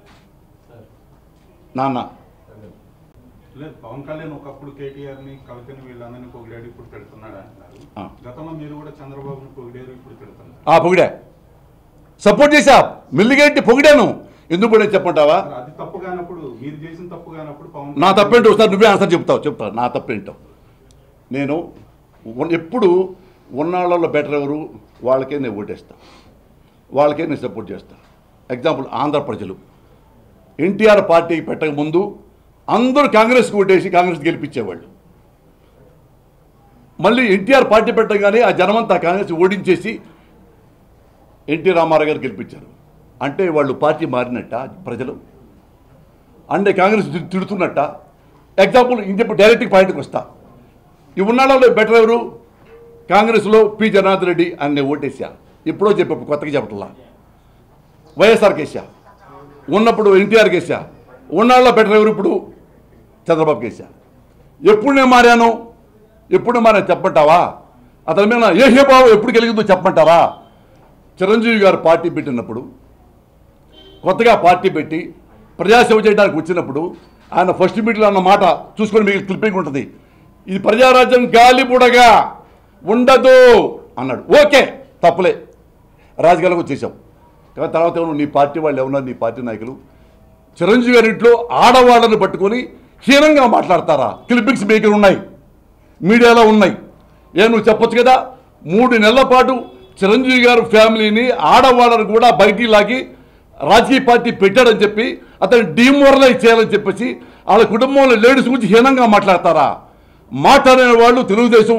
నాన్న లేదు పవన్ కళ్యాణ్ ఒకప్పుడు కేటీఆర్ ని కవితని వీళ్ళందరినీ పొగిడాడు ఇప్పుడు పెడుతున్నాడు ఆ. అంటున్నారు గతంలో మీరు కూడా చంద్రబాబుని పొగిడారు ఇప్పుడు పెడుతున్నారు ఆ పొగిడా సపోర్ట్ చేశా మిల్లిగేంటి పొగిడాను ఎందుకు పొగిడా చెప్పంటావా మరి అది తప్పు కానప్పుడు మీరు చేసిన తప్పు కానప్పుడు పవన్ నా తప్పేంటో ఒకసారి నువ్వే ఆన్సర్ చెప్తావు చెప్తావు నా తప్పేంటో నేను ఉన్- ఎప్పుడు ఉన్నాళ్ళలో బెటర్ ఎవరు వాళ్ళకే నేను ఓటేస్తా వాళ్ళకే నేను సపోర్ట్ చేస్తా ఎగ్జాంపుల్ ఆంధ్ర ప్రజలు ఎన్టీఆర్ పార్టీకి పెట్టక ముందు అందరూ కాంగ్రెస్కి ఓటేసి కాంగ్రెస్ గెలిపించేవాళ్ళు మళ్ళీ ఎన్టీఆర్ పార్టీ పెట్టగానే ఆ జనమంతా కాంగ్రెస్ ఓడించేసి ఎన్టీ రామారావు గారు గెలిపించారు అంటే వాళ్ళు పార్టీ మారినట్ట ప్రజలు అంటే కాంగ్రెస్ తి- తిడుతున్నట్ట ఎగ్జాంపుల్ ఇంక డైరెక్ట్ పాయింట్కి వస్తా ఈ ఉన్నాళ్ళలో బెటర్ ఎవరు కాంగ్రెస్లో పి జగన్నాథ్ రెడ్డి అని నేను ఓటేసా ఎప్పుడో చెప్పు కొత్తగా చెప్పట్లా వైఎస్ఆర్ కేసా ఉన్నప్పుడు ఎన్టీఆర్ కేసా ఉన్నాళ్ళలో బెటర్ ఎవరు ఇప్పుడు చంద్రబాబు కేసా ఎప్పుడు నేను మారాను ఎప్పుడు మారాను చెప్పంటావా అతని మీద ఏ హే బాబు ఎప్పుడు కలిగిందో చెప్పమంటారా చిరంజీవి గారు పార్టీ పెట్టినప్పుడు కొత్తగా పార్టీ పెట్టి ప్రజాసేవ చేయడానికి వచ్చినప్పుడు ఆయన ఫస్ట్ మీట్లో అన్న మాట చూసుకొని మీకు క్లిప్పింగ్ ఉంటుంది ఇది ప్రజారాజ్యం గాలి బుడగా ఉండదు అన్నాడు ఓకే తప్పులే రాజకీయాలకు వచ్చేసాం కానీ తర్వాత ఏమన్నా నీ పార్టీ వాళ్ళు ఏమన్నారు నీ పార్టీ నాయకులు చిరంజీవి గారి ఇంట్లో ఆడవాళ్ళని పట్టుకొని హీనంగా మాట్లాడతారా క్లిప్పింగ్స్ మీకు ఉన్నాయి మీడియాలో ఉన్నాయి ఏ నువ్వు చెప్పొచ్చు కదా మూడు నెలల పాటు చిరంజీవి గారు ఫ్యామిలీని ఆడవాళ్ళని కూడా బయటికి లాగి రాజకీయ పార్టీ పెట్టాడని చెప్పి అతను డిమోరలైజ్ చేయాలని చెప్పేసి వాళ్ళ కుటుంబంలో లేడీస్ గురించి హీనంగా మాట్లాడతారా మాట్లాడిన వాళ్ళు తెలుగుదేశం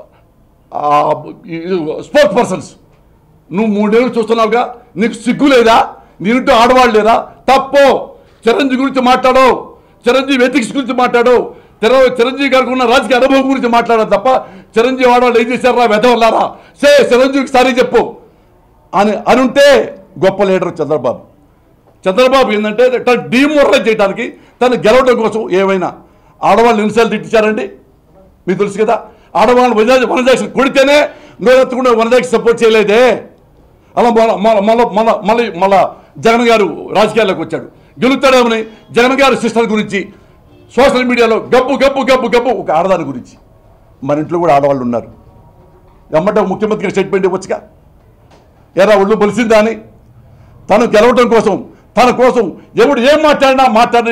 స్పోర్ట్స్ పర్సన్స్ నువ్వు మూడేళ్ళు చూస్తున్నావుగా నీకు సిగ్గు లేదా నీంటూ ఆడవాళ్ళు లేరా తప్పు చిరంజీవి గురించి మాట్లాడవు చిరంజీవి ఎథిక్స్ గురించి మాట్లాడవు చిర- చిరంజీవి గారికి ఉన్న రాజకీయ అనుభవం గురించి మాట్లాడదు తప్ప చిరంజీవి ఆడవాళ్ళు ఏం చేశారా వెదవల్లారా సే చిరంజీవికి సారీ చెప్పు అని అనుంటే గొప్ప లీడర్ చంద్రబాబు చంద్రబాబు ఏంటంటే తను డీమోరలైజ్ చేయడానికి తను గెలవడం కోసం ఏమైనా ఆడవాళ్ళు ఎన్నిసార్లు తిట్టించారండి మీకు తెలుసు కదా ఆడవాళ్ళని వనజాక్షి వనజాక్షి కొడితేనే నోరెత్తకుండా వనజాక్షి సపోర్ట్ చేయలేదే అలా మళ్ళా మళ్ళా మళ్ళా మళ్ళా మళ్ళీ మళ్ళా జగన్ గారు రాజకీయాల్లోకి వచ్చాడు గెలుస్తాడేమని జగన్ గారి సిస్టర్ గురించి సోషల్ మీడియాలో గబ్బు గబ్బు గబ్బు గబ్బు ఒక ఆడదాని గురించి మన ఇంట్లో కూడా ఆడవాళ్ళు ఉన్నారు ఎమ్మట ముఖ్యమంత్రి స్టేట్మెంట్ ఇవ్వచ్చుగా ఎరా ఒళ్ళు బలిసిందా అని తను గెలవటం కోసం తన కోసం ఎవడు ఏం మాట్లాడినా మాట్లాడి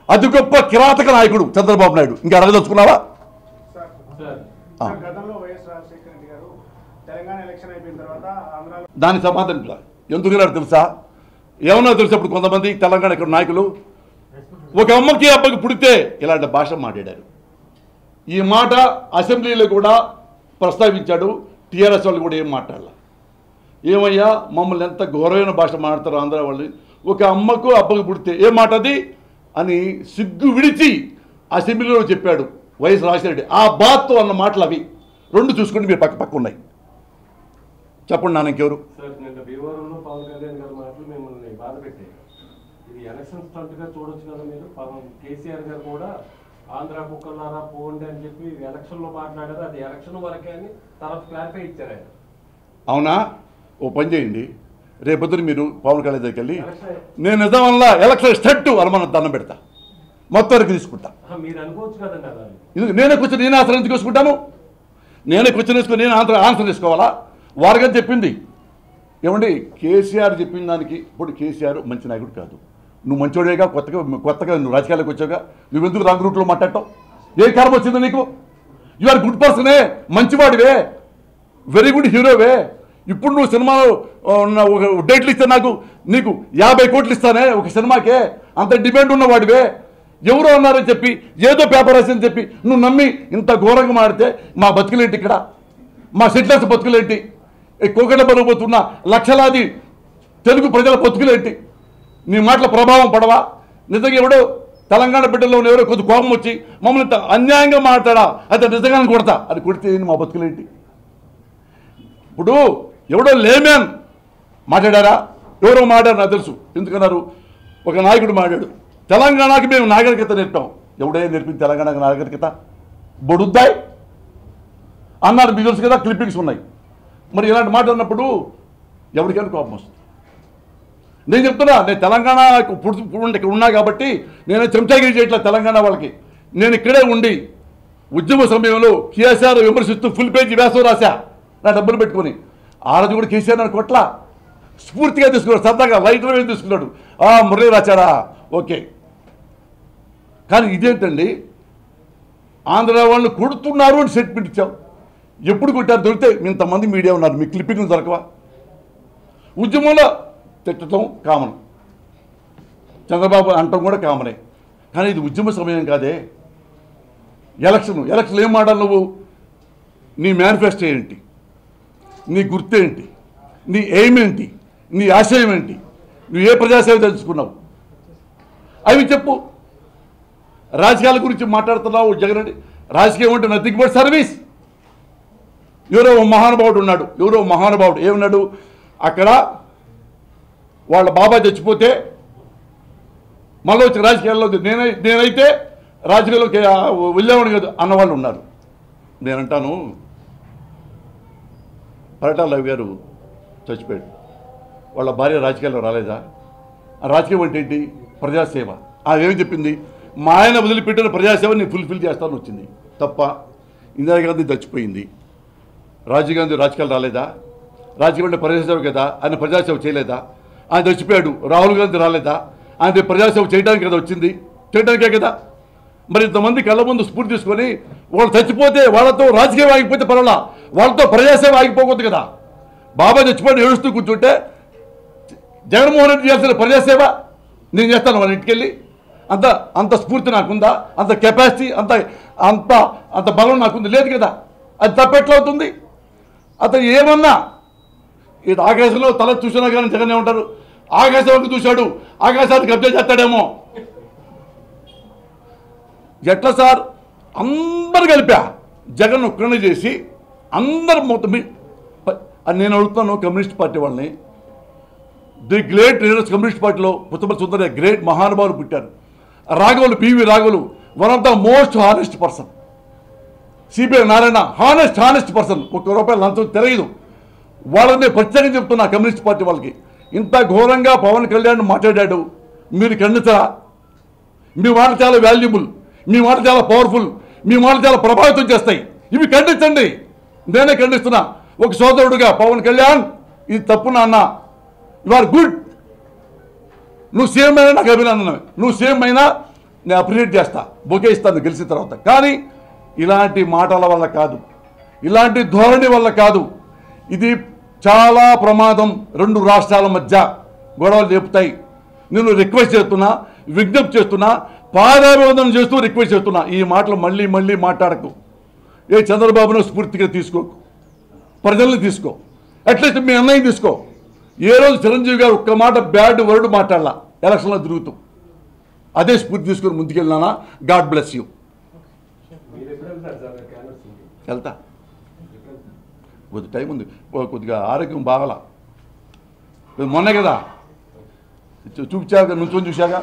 అతి గొప్ప కిరాతక నాయకుడు చంద్రబాబు నాయుడు ఇంకా అడగదలుచుకున్నావా సార్ సార్ ఆ. సార్, గతంలో వైఎస్ రాజశేఖర రెడ్డి గారు తెలంగాణ ఎలక్షన్ అయిపోయిన తర్వాత ఆంధ్రాలో దానికి సమాధానం ఇలా ఎందుకు ఇలా తెలుసా ఏమన్నా తెలుసా ఇప్పుడు కొంతమంది తెలంగాణ ఇక్కడ నాయకులు ఒక అమ్మకి అబ్బకి పుడితే ఇలాంటి భాష మాట్లాడారు ఈ మాట అసెంబ్లీలో కూడా ప్రస్తావించాడు టీఆర్ఎస్ వాళ్ళు కూడా ఏం మాట్లాడాల ఏమయ్యా మమ్మల్ని ఎంత ఘోరమైన భాష మాట్లాడతారు ఆంధ్ర వాళ్ళు ఒక అమ్మకు అబ్బకు పుడితే ఏం మాట అది అని సిగ్గు విడిచి అసెంబ్లీలో చెప్పాడు వైఎస్ రాజశేఖర ఆ బాత్తో అన్న మాటలు అవి రెండు చూసుకుంటే మీరు పక్క పక్క ఉన్నాయి చెప్పండి నాన్న ఇంకెవరు సార్ నిన్న భీమవరంలో పవన్ కళ్యాణ్ గారి మాటలు మిమ్మల్ని బాధ పెట్టాయి ఇది ఎలక్షన్ స్టంట్ గా చూడొచ్చు కదా మీరు పవన్ కేసీఆర్ గారు కూడా ఆంధ్ర కుక్కలారా పోండి అని చెప్పి ఎలక్షన్ లో మాట్లాడారు అది ఎలక్షన్ వరకే అని తర్వాత క్లారిఫై ఇచ్చారు ఆయన అవునా ఓ పని చేయండి రేపొద్దున మీరు పవన్ కళ్యాణ్ దగ్గరికి వెళ్ళి ఎలక్షన్ నేను నిజం వల్ల ఎలక్షన్ స్టట్టు అనుమానం దండం పెడతా మొత్తం వరకు తీసుకుంటా ఆహా, మీరు అనుకోవచ్చు కదండి అలా ఇది నేనే కూర్చొని నేను ఆన్సర్ ఎందుకు తీసుకుంటాను నేనే కూర్చొని వేసుకొని నేను ఆన్సర్ ఆన్సర్ తీసుకోవాలా వారిగా చెప్పింది ఏమండి కేసీఆర్ చెప్పిన దానికి ఇప్పుడు కేసీఆర్ మంచి నాయకుడు కాదు నువ్వు మంచోడేగా కొత్తగా కొత్తగా నువ్వు రాజకీయాలకు వచ్చావుగా నువ్వు ఎందుకు రాంగ్ రూట్లో మాట్లాడటం ఏ కారణం వచ్చింది నీకు యు ఆర్ గుడ్ పర్సనే మంచివాడివే వెరీ గుడ్ హీరోవే ఇప్పుడు నువ్వు సినిమాలో ఆ, ఉన్న ఒక డేట్లు ఇస్తే నాకు నీకు యాభై కోట్లు ఇస్తానే ఒక సినిమాకే అంత డిమాండ్ ఉన్నవాడివే ఎవరో అన్నారని చెప్పి ఏదో పేపర్ రాసిందని చెప్పి నువ్వు నమ్మి ఇంత ఘోరంగా మాడితే మా బతుకులేంటి ఇక్కడ మా సెటిలర్స్ బతుకులేంటి ఈ కోకట బరువుతున్న లక్షలాది తెలుగు ప్రజల బతుకులేంటి నీ మాటల ప్రభావం పడవా నిజంగా ఎవడో తెలంగాణ బిడ్డల్లో ఉన్న ఎవరో కొద్ది కోపం వచ్చి మమ్మల్ని ఇంత అన్యాయంగా మాట్లాడా అయితే నిజంగానే కొడతా అది కొడితే ఏంటి మా బతుకులేంటి ఇప్పుడు ఎవడో లేమ్యాన్ మాట్లాడారా ఎవరో మాట్లాడారు నాకు తెలుసు ఎందుకన్నారు ఒక నాయకుడు మాట్లాడు తెలంగాణకి మేము నాగరికత నేర్పాం ఎవడే నేర్పింది తెలంగాణకి నాగరికత బొడుద్దాయ్ అన్నారు మీకు తెలుసు కదా క్లిప్పింగ్స్ ఉన్నాయి మరి ఇలాంటి మాట అన్నప్పుడు ఎవరికైనా కోపం వస్తుంది నేను చెప్తున్నా నేను తెలంగాణ పుడుతు పుడు- ఇక్కడ ఉన్నా కాబట్టి నేను చెంచాగిరి చేయట్లా తెలంగాణ వాళ్ళకి నేను ఇక్కడే ఉండి ఉద్యమ సమయంలో కేసీఆర్ విమర్శిస్తూ ఫుల్ పేజీ వ్యాసం రాశా నా డబ్బులు పెట్టుకొని ఆ రోజు కూడా కేసీఆర్ నన్ను కొట్లా స్ఫూర్తిగా తీసుకున్నాడు సరదాగా లైటర్ వేసి తీసుకున్నాడు ఆ మురళీ రాచారా ఓకే కానీ ఇదేంటండి ఆంధ్ర వాళ్ళని కొడుతున్నారు అని స్టేట్మెంట్ ఇచ్చాం ఎప్పుడు కొట్టారు దొరికితే ఇంతమంది మీడియా ఉన్నారు మీ క్లిప్పింగ్లు దొరకవా ఉద్యమంలో తిట్టడం కామన్ చంద్రబాబు అంటం కూడా కామనే కానీ ఇది ఉద్యమ సమయం కాదే ఎలక్షన్ ఎలక్షన్ ఏం మాడాలి నువ్వు నీ మేనిఫెస్టో ఏంటి నీ గుర్తేంటి నీ ఎయిమ్ ఏంటి నీ ఆశయం ఏంటి నువ్వు ఏ ప్రజాసేవ తెలుసుకున్నావు అవి చెప్పు రాజకీయాల గురించి మాట్లాడుతున్నావు జగన్ రెడ్డి రాజకీయం అంటే నథింగ్ బట్ సర్వీస్ ఎవరో ఓ మహానుభావుడు ఉన్నాడు ఎవరో ఓ మహానుభావుడు ఏమన్నాడు అక్కడ వాళ్ళ బాబా చచ్చిపోతే మళ్ళీ వచ్చి రాజకీయాల్లో నేనై నేనైతే రాజకీయాల్లోకి ఆ, వెళ్ళేవాడు కాదు అన్నవాళ్ళు ఉన్నారు నేనంటాను పరిటాల గారు చచ్చిపోయాడు వాళ్ళ భార్య రాజకీయాల్లో రాలేదా ఆ రాజకీయం అంటే ఏంటి ప్రజాసేవ ఆమె ఏమి చెప్పింది మా ఆయన వదిలిపెట్టిన ప్రజాసేవ నేను ఫుల్ఫిల్ చేస్తాను వచ్చింది తప్ప ఇందిరాగాంధీ చచ్చిపోయింది రాజీవ్ గాంధీ రాజకీయాలు రాలేదా రాజకీయం అంటే ప్రజాసేవ కదా ఆయన ప్రజాసేవ చేయలేదా ఆయన చచ్చిపోయాడు రాహుల్ గాంధీ రాలేదా ఆయన ప్రజాసేవ చేయడానికి కదా వచ్చింది చేయడానికే కదా మరి ఇంతమంది కళ్ళ ముందు స్ఫూర్తి తీసుకొని వాళ్ళు చచ్చిపోతే వాళ్ళతో రాజకీయం ఆగిపోతే పర్వాలా వాళ్ళతో ప్రజాసేవ ఆగిపోకూడదు కదా బాబా చచ్చిపోయి ఏడుస్తూ కూర్చుంటే జగన్మోహన్ రెడ్డి చేయాల్సిన ప్రజాసేవ నేను చేస్తాను వాళ్ళ ఇంటికి వెళ్ళి అంత అంత స్ఫూర్తి నాకుందా అంత కెపాసిటీ అంత అంత అంత బలం నాకుంది లేదు కదా అది తప్పెట్లా అవుతుంది అతను ఏమన్నా ఇటు ఆకాశంలో తల చూసినా కానీ జగనే ఉంటారు ఆకాశంలోకి చూశాడు ఆకాశాన్ని కబ్జా చేస్తాడేమో ఎట్లా సార్ అందరు కలిపా జగన్ ఒక్కనే చేసి అందరు మొత్తం మీ- ప- అని నేను అడుగుతాను కమ్యూనిస్ట్ పార్టీ వాళ్ళని ది గ్రేట్ లీడర్స్ కమ్యూనిస్ట్ పార్టీలో పుత్తపల్లి సుందర గ్రేట్ మహానుభావులు పుట్టారు రాఘవులు PV రాఘవులు one of the most honest person CPI Narayana honest honest person ఒక్క రూపాయలు లంచం తెలియదు వాళ్ళని ప్రత్యేకంగా చెప్తున్నా కమ్యూనిస్ట్ పార్టీ వాళ్ళకి ఇంత ఘోరంగా పవన్ కళ్యాణ్ మాట్లాడాడు మీరు ఖండించరా మీ మాట చాలా వాల్యుబుల్ మీ మాట చాలా పవర్ఫుల్ మీ మాట చాలా ప్రభావితం చేస్తాయి ఇవి ఖండించండి నేనే ఖండిస్తున్నా ఒక సోదరుడుగా పవన్ కళ్యాణ్ ఇది తప్పు నాన్న యు ఆర్ గుడ్ నువ్వు సీఎం అయినా నాకు అభినందనమే నువ్వు సీఎం అయినా నేను అప్రిషియేట్ చేస్తా బొకే ఇస్తాను గెలిచిన తర్వాత కానీ ఇలాంటి మాటల వల్ల కాదు ఇలాంటి ధోరణి వల్ల కాదు ఇది చాలా ప్రమాదం రెండు రాష్ట్రాల మధ్య గొడవలు లేపుతాయి నేను రిక్వెస్ట్ చేస్తున్నా విజ్ఞప్తి చేస్తున్నా పాదాభివందనం చేస్తూ రిక్వెస్ట్ చేస్తున్నా ఈ మాటలు మళ్ళీ మళ్ళీ మాట్లాడకు ఏ చంద్రబాబును స్ఫూర్తిగా తీసుకోకు ప్రజల్ని తీసుకో అట్లీస్ట్ మీ అన్నయ్య తీసుకో ఏ రోజు చిరంజీవి గారు ఒక్క మాట బ్యాడ్ వర్డ్ మాట్లాడాల ఎలక్షన్లో తిరుగుతూ అదే స్ఫూర్తి తీసుకొని ముందుకెళ్ళినానా గాడ్ బ్లెస్ యూ మీరు ఎప్పుడు వెళ్తారు సార్ క్యాన్వర్స్ వెళ్తా కొద్ది టైం ఉంది ఓ కొద్దిగా ఆరోగ్యం బాగలా ఇది మొన్నే కదా చూ- చూపించాక నుంచొని చూశాక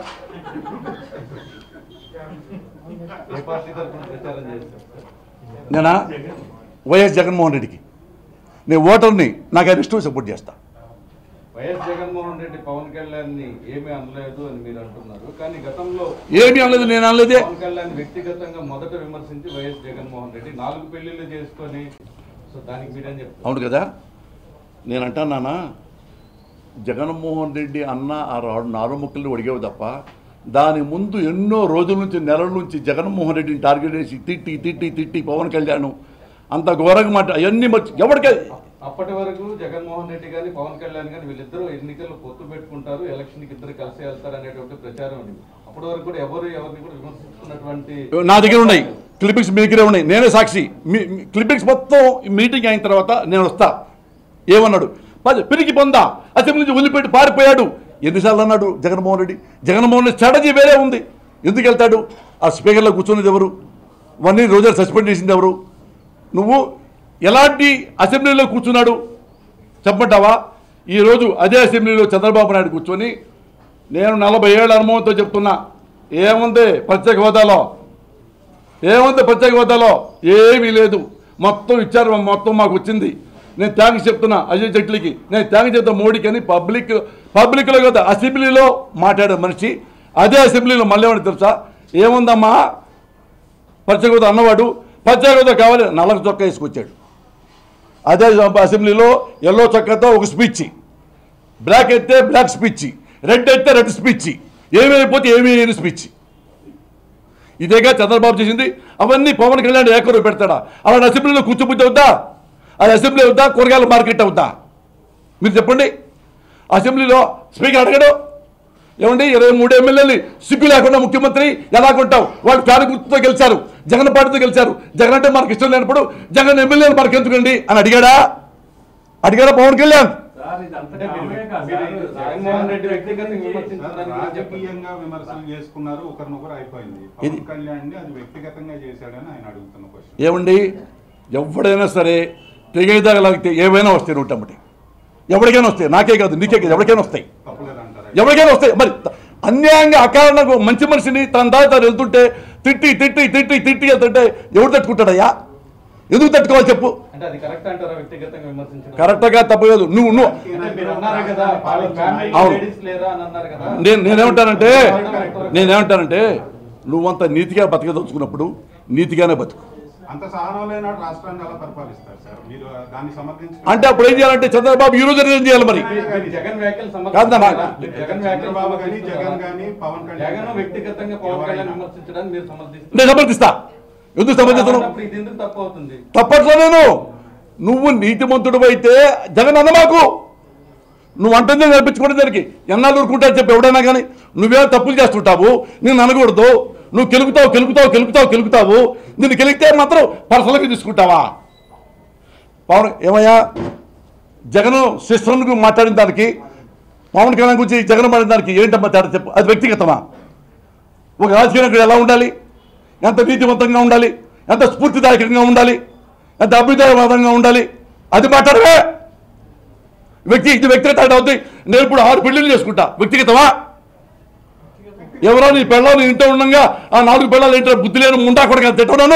ఏ పార్టీ తరఫున ప్రచారం చేస్తారు నేనా వైఎస్ జగన్మోహన్ రెడ్డికి నేను ఓటర్ని నాకు ఆయన ఇష్టం సపోర్ట్ చేస్తా వైఎస్ జగన్మోహన్ రెడ్డి పవన్ కళ్యాణ్ ని ఏమీ అనలేదు అని మీరు అంటున్నారు కానీ గతంలో ఏమీ అనలేదు నేను అనలేదే పవన్ కళ్యాణ్ వ్యక్తిగతంగా మొదట విమర్శించి వైఎస్ జగన్మోహన్ రెడ్డి నాలుగు పెళ్లిళ్ళు చేసుకొని సో దానికి మీరేం చెప్తారు అవును కదా నేను అంటానా జగన్మోహన్ రెడ్డి అన్న ఆ రా- నాలుగు ముక్కల్ని అడిగేవి తప్ప దాని ముందు ఎన్నో రోజుల నుంచి నెలల నుంచి జగన్మోహన్ రెడ్డిని టార్గెట్ చేసి తిట్టి తిట్టి తిట్టి పవన్ కళ్యాణ్ అంత ఘోరంగా మాట అవన్నీ మర్చి ఎవరికే అప్పటి వరకు జగన్మోహన్ రెడ్డి గాని పవన్ కళ్యాణ్ గాని వీళ్ళిద్దరూ ఎన్నికల్లో పొత్తు పెట్టుకుంటారు ఎలక్షన్ కి ఇద్దరు కలిసి వెళ్తారు అనేటువంటి ప్రచారం ఉంది అప్పటి వరకు కూడా ఎవరు ఎవరిని కూడా విమర్శిస్తున్నటువంటి నా దగ్గర ఉన్నాయి క్లిప్పింగ్స్ మీ దగ్గరే ఉన్నాయి నేనే సాక్షి మీ మీ- క్లిప్పింగ్స్ మొత్తం ఈ మీటింగ్ అయిన తర్వాత నేను వస్తా ఏమన్నాడు పది పిరికి పొందా అసెంబ్లీ నుంచి వదిలిపెట్టి పారిపోయాడు ఎన్నిసార్లు అన్నాడు జగన్మోహన్ రెడ్డి జగన్మోహన్ రెడ్డి స్ట్రాటజీ వేరే ఉంది ఎందుకు వెళ్తాడు ఆ స్పీకర్లో కూర్చున్నది ఎవరు వన్ ఇయర్ రోజులు సస్పెండ్ చేసింది ఎవరు నువ్వు ఎలాంటి అసెంబ్లీలో కూర్చున్నాడు చెప్పమంటావా ఈరోజు అదే అసెంబ్లీలో చంద్రబాబు నాయుడు కూర్చొని నేను నలభై ఏళ్ళ అనుభవంతో చెప్తున్నా ఏముంది ప్రత్యేక హోదాలో ఏముంది ప్రత్యేక హోదాలో ఏమీ లేదు మొత్తం ఇచ్చారు మొత్తం మాకు వచ్చింది నేను థ్యాంక్స్ చెప్తున్నా అజయ్ జైట్లీకి నేను థ్యాంక్స్ చెప్తా మోడీకి అని పబ్లిక్ పబ్లిక్లో కదా అసెంబ్లీలో మాట్లాడే మనిషి అదే అసెంబ్లీలో మళ్ళీ ఏమని తెలుసా ఏముందమ్మా ప్రత్యేక హోదా అన్నవాడు ప్రత్యేక హోదా కావాలి నల్లక చొక్కా వేసుకొచ్చాడు అదే అసెంబ్లీలో ఎల్లో చొక్కాతో ఒక స్పీచ్ బ్లాక్ అయితే బ్లాక్ స్పీచ్ రెడ్ అయితే రెడ్ స్పీచ్ ఏమైపోతే ఏమీ లేని స్పీచ్ ఇదేగా చంద్రబాబు చేసింది అవన్నీ పవన్ కళ్యాణ్ ఏకరు పెడతాడా అలాంటి అసెంబ్లీలో కూర్చోబుద్ధి అవుతా అది అసెంబ్లీ అవుతా కూరగాయల మార్కెట్ అవుతా మీరు చెప్పండి అసెంబ్లీలో స్పీకర్ అడగడు ఏమండి ఇరవై మూడు ఎమ్మెల్యేలు సిగ్గు లేకుండా ముఖ్యమంత్రి ఎలా కొంటావు వాళ్ళు ఫ్యాన్ గుర్తుతో గెలిచారు జగన్ పార్టీతో గెలిచారు జగన్ అంటే మనకి ఇష్టం లేనప్పుడు జగన్ ఎమ్మెల్యేలు మనకి ఎందుకండి అని అడిగాడా అడిగాడా పవన్ కళ్యాణ్ సార్ ఇది అంత అంటే మీరు- కామనే కాదు మీరు సార్. జగన్మోహన్ రెడ్డి వ్యక్తిగతంగా విమర్శించడానికి మీరు చెప్పండి. రాజకీయంగా విమర్శలు చేసుకున్నారు ఒకరినొకరు అయిపోయింది ఇది- పవన్ కళ్యాణ్ ని అది వ్యక్తిగతంగా చేశాడని ఆయన అడుగుతున్న క్వశ్చన్ ఏమండి ఎవడైనా సరే తెగేదాగలాగితే ఏవైనా వస్తాయి నూటమ్మటి ఎవరికైనా వస్తాయి నాకే కాదు నీకే కాదు ఎవరికైనా వస్తాయి తప్పలేదంటారా ఎవరికైనా వస్తాయి మరి త- అన్యాయంగా అకారణంగా మంచి మనిషిని తన దారి తాను వెళ్తుంటే తిట్టి తిట్టి తిట్టి తిట్టి వెళ్తుంటే ఎవడు తట్టుకుంటాడయ్యా ఎందుకు తట్టుకోవాలి చెప్పు అంటే అది కరెక్ట్ అంటారా వ్యక్తిగతంగా విమర్శించడం కరెక్ట్గా తప్పలేదు నువ్వు నువ్వు అంటే మీరు అన్నారు కదా వాళ్ళ ఫ్యామిలీ అవును. లేడీస్ లేరా అని అన్నారు కదా నేను నేనేమంటానంటే నేనేమంటానంటే నువ్వంత నీతిగా బతకదలుచుకున్నప్పుడు నీతిగానే బతుకు అంత సహనం లేనాడు రాష్ట్రాన్ని ఎలా పరిపాలిస్తారు సార్ మీరు దాన్ని సమర్థించి అంటే అప్పుడు ఏం చేయాలంటే చంద్రబాబు ఈ రోజు ఏం చేయాలి మరి మీరు- మీరు జగన్ వ్యాఖ్యలు కాదన్నా. సమర్థిస్తున్నారా? మీరు జగన్ వ్యాఖ్యలు చంద్రబాబు కానీ జగన్ సమర్థిస్తున్నారా? కానీ పవన్ కళ్యాణ్ జగన్ గానీ వ్యక్తిగతంగా పవన్ కళ్యాణ్ ఎవరైనా. విమర్శించడానికి మీరు సమర్థిస్తున్నారు నేను సమర్థిస్తా ఎందుకు సమర్థిస్తాను అప్పుడు ఇది ఎందుకు తప్పు అవుతుంది తప్పట్లో నేను నువ్వు నీతిమంతుడు అయితే జగన్ అన్నమాకు నువ్వు అంటుంది నేర్పించుకోవడం దానికి ఎన్నాళ్ళు ఊరుకుంటా చెప్పి ఎవడైనా కానీ నువ్వే తప్పులు చేస్తుంటావు నేను అనకూడదు నువ్వు కెలుగుతావు కెలుగుతావు కెలుగుతావు కెలుగుతావు నిన్ను కెలిగితే మాత్రం పర్సనల్గా తీసుకుంటావా పవన్ ఏమయ్యా జగన్ సిస్టర్ను మాట్లాడిన దానికి పవన్ కళ్యాణ్ గురించి జగన్ మాట్లాడిన దానికి ఏంటమ్మా తేడా చెప్పు అది వ్యక్తిగతమా ఒక రాజకీయ నాయకుడు ఎలా ఉండాలి ఎంత నీతివంతంగా ఉండాలి ఎంత స్ఫూర్తిదాయకంగా ఉండాలి ఎంత అభ్యుదయవాదంగా ఉండాలి అది మాట్లాడవే వ్యక్తి ఇది వ్యక్తిగత అవుతుంది నేను ఇప్పుడు ఆరు పెళ్లిళ్ళు చేసుకుంటా వ్యక్తిగతమా ఎవరో నీ పెళ్ళం నీ ఇంట్లో ఉండగా ఆ నాలుగు పెళ్ళాలు ఏంటో బుద్ధి లేని ముండా కూడా తిట్టున్నాను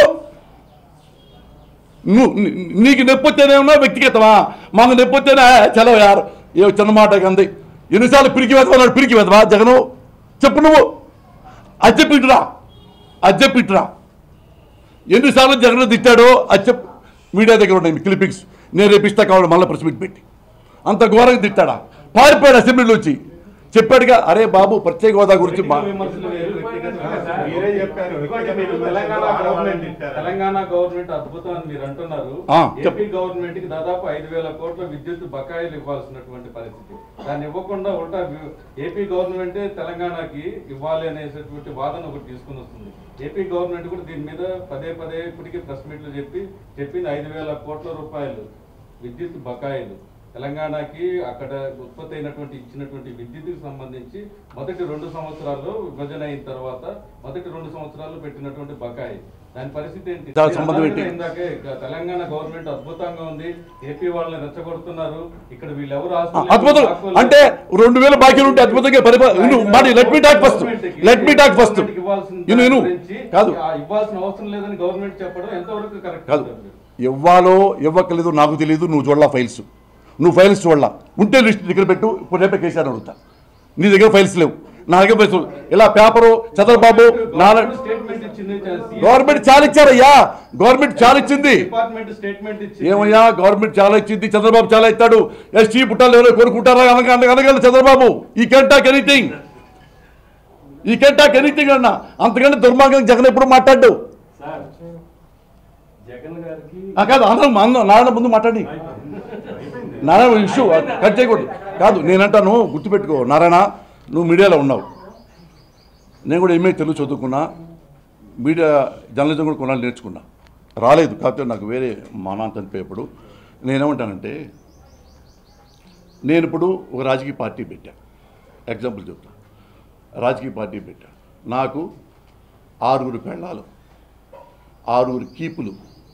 నువ్వు నీ- నీకు నొప్పి వస్తేనేమన్నా వ్యక్తిగతమా మాకు నొప్పి వస్తేనే చలవ యారు ఏ చిన్న మాట కంది ఎన్నిసార్లు పిరికి వెతవన్నాడు పిరికి వెతవా జగను చెప్పు నువ్వు అది చెప్పిట్టురా అది చెప్పిట్టురా ఎన్నిసార్లు జగన్ తిట్టాడో అది చెప్పు మీడియా దగ్గర ఉన్నాయి మీ క్లిప్పింగ్స్ నేను రేపిస్తా కావాలి మళ్ళీ ప్రెస్ మీట్ పెట్టి అంత ఘోరంగా తిట్టాడా పారిపోయాడు అసెంబ్లీలో వచ్చి చెప్పాడుగా అరే బాబు ప్రత్యేక హోదా గురించి మా విమర్శలు వేరు, వ్యక్తిగత విమర్శలు వేరు. మీరే చెప్పారు ఇంకోటి మీరు వ్యక్తిగత తెలంగాణ విమర్శలు గవర్నమెంట్ ఆడవాళ్ళని తెలంగాణ గవర్నమెంట్ అద్భుతం అని మీరు అంటున్నారు ఆ, చెప్పు. ఏపీ గవర్నమెంట్ కి దాదాపు ఐదు వేల కోట్ల విద్యుత్ బకాయిలు ఇవ్వాల్సినటువంటి పరిస్థితి దాన్ని ఇవ్వకుండా ఉల్టా వి- ఏపీ గవర్నమెంట్ తెలంగాణకి ఇవ్వాలి అనేటటువంటి వాదన ఒకటి తీసుకుని వస్తుంది ఏపీ గవర్నమెంట్ కూడా దీని మీద పదే పదే ఇప్పటికీ ప్రెస్ మీట్లు చెప్పి చెప్పింది ఐదు వేల కోట్ల రూపాయలు విద్యుత్ బకాయిలు తెలంగాణకి అక్కడ ఉత్పత్తి అయినటువంటి ఇచ్చినటువంటి విద్యుత్కి సంబంధించి మొదటి రెండు సంవత్సరాల్లో విభజన అయిన తర్వాత మొదటి రెండు సంవత్సరాలు పెట్టినటువంటి బకాయి దాని పరిస్థితి ఏంటి చాలా మీరు సంబంధం అన్నారు ఏంటి? కదా ఇందాకే ఇక తెలంగాణ గవర్నమెంట్ అద్భుతంగా ఉంది ఏపీ వాళ్ళని రెచ్చగొడుతున్నారు ఇక్కడ వీళ్ళెవరు ఆ, ఆస్తులు అద్భుతం ఆస్తులు- అంటే రెండు వేల బాకీలు ఉంటే అద్భుతంగా పరిపాలన మరి let me talk first let me talk first గవర్నమెంట్కి ఇవ్వాల్సిన ఇను ఇను గురించి, కాదు ఆ, ఇవ్వాల్సిన అవసరం లేదని గవర్నమెంట్ చెప్పడం ఎంతవరకు కరెక్ట్ కాదు ఇవ్వాలో ఇవ్వక్కలేదు నాకు తెలియదు నువ్వు చూడలా ఫైల్స్ నువ్వు ఫైల్స్ చూడలా ఉంటే లిస్ట్ దగ్గర పెట్టు ఇప్పుడు రేపే కేసీఆర్ అడుగుతా నీ దగ్గర ఫైల్స్ లేవు నా దగ్గర ఫైల్స్ లేవు. ఇలా పేపరు చంద్రబాబు నారాయణ స్టేట్మెంట్ ఇచ్చింది గవర్నమెంట్ చాలా ఇచ్చారయ్యా గవర్నమెంట్ చాలా ఇచ్చింది డిపార్ట్మెంట్ స్టేట్మెంట్ ఇచ్చింది ఏమయ్యా గవర్నమెంట్ చాలా ఇచ్చింది చంద్రబాబు చాలా ఇస్తాడు ఎస్టీ పుట్టాలు ఎవరో కోరుకుంటారా అనగా అనగా అనగలరు Chandrababu he can talk anything he can talk anything అన్న అంతకంటే దుర్మార్గం జగన్ ఎప్పుడు మాట్లాడు సార్ జగన్ గారికి కాదు అందరం అందరం నారాయణ ముందు మాట్లాడి నారాయణ ఇష్యూ కట్ చేయకూడదు కాదు నేనంటాను గుర్తుపెట్టుకో నారాయణ నువ్వు మీడియాలో ఉన్నావు నేను కూడా ఎంఏ తెలుగు చదువుకున్నా మీడియా జర్నలిజం కూడా కొన్నాళ్ళు నేర్చుకున్నా రాలేదు కాకపోతే నాకు వేరే మా నాన్న చనిపోయేప్పుడు నేనేమంటానంటే నేను ఇప్పుడు ఒక రాజకీయ పార్టీ పెట్టా ఎగ్జాంపుల్ చెప్తా రాజకీయ పార్టీ పెట్టా నాకు ఆరుగురు పెళ్ళాలు ఆరుగురు కీపులు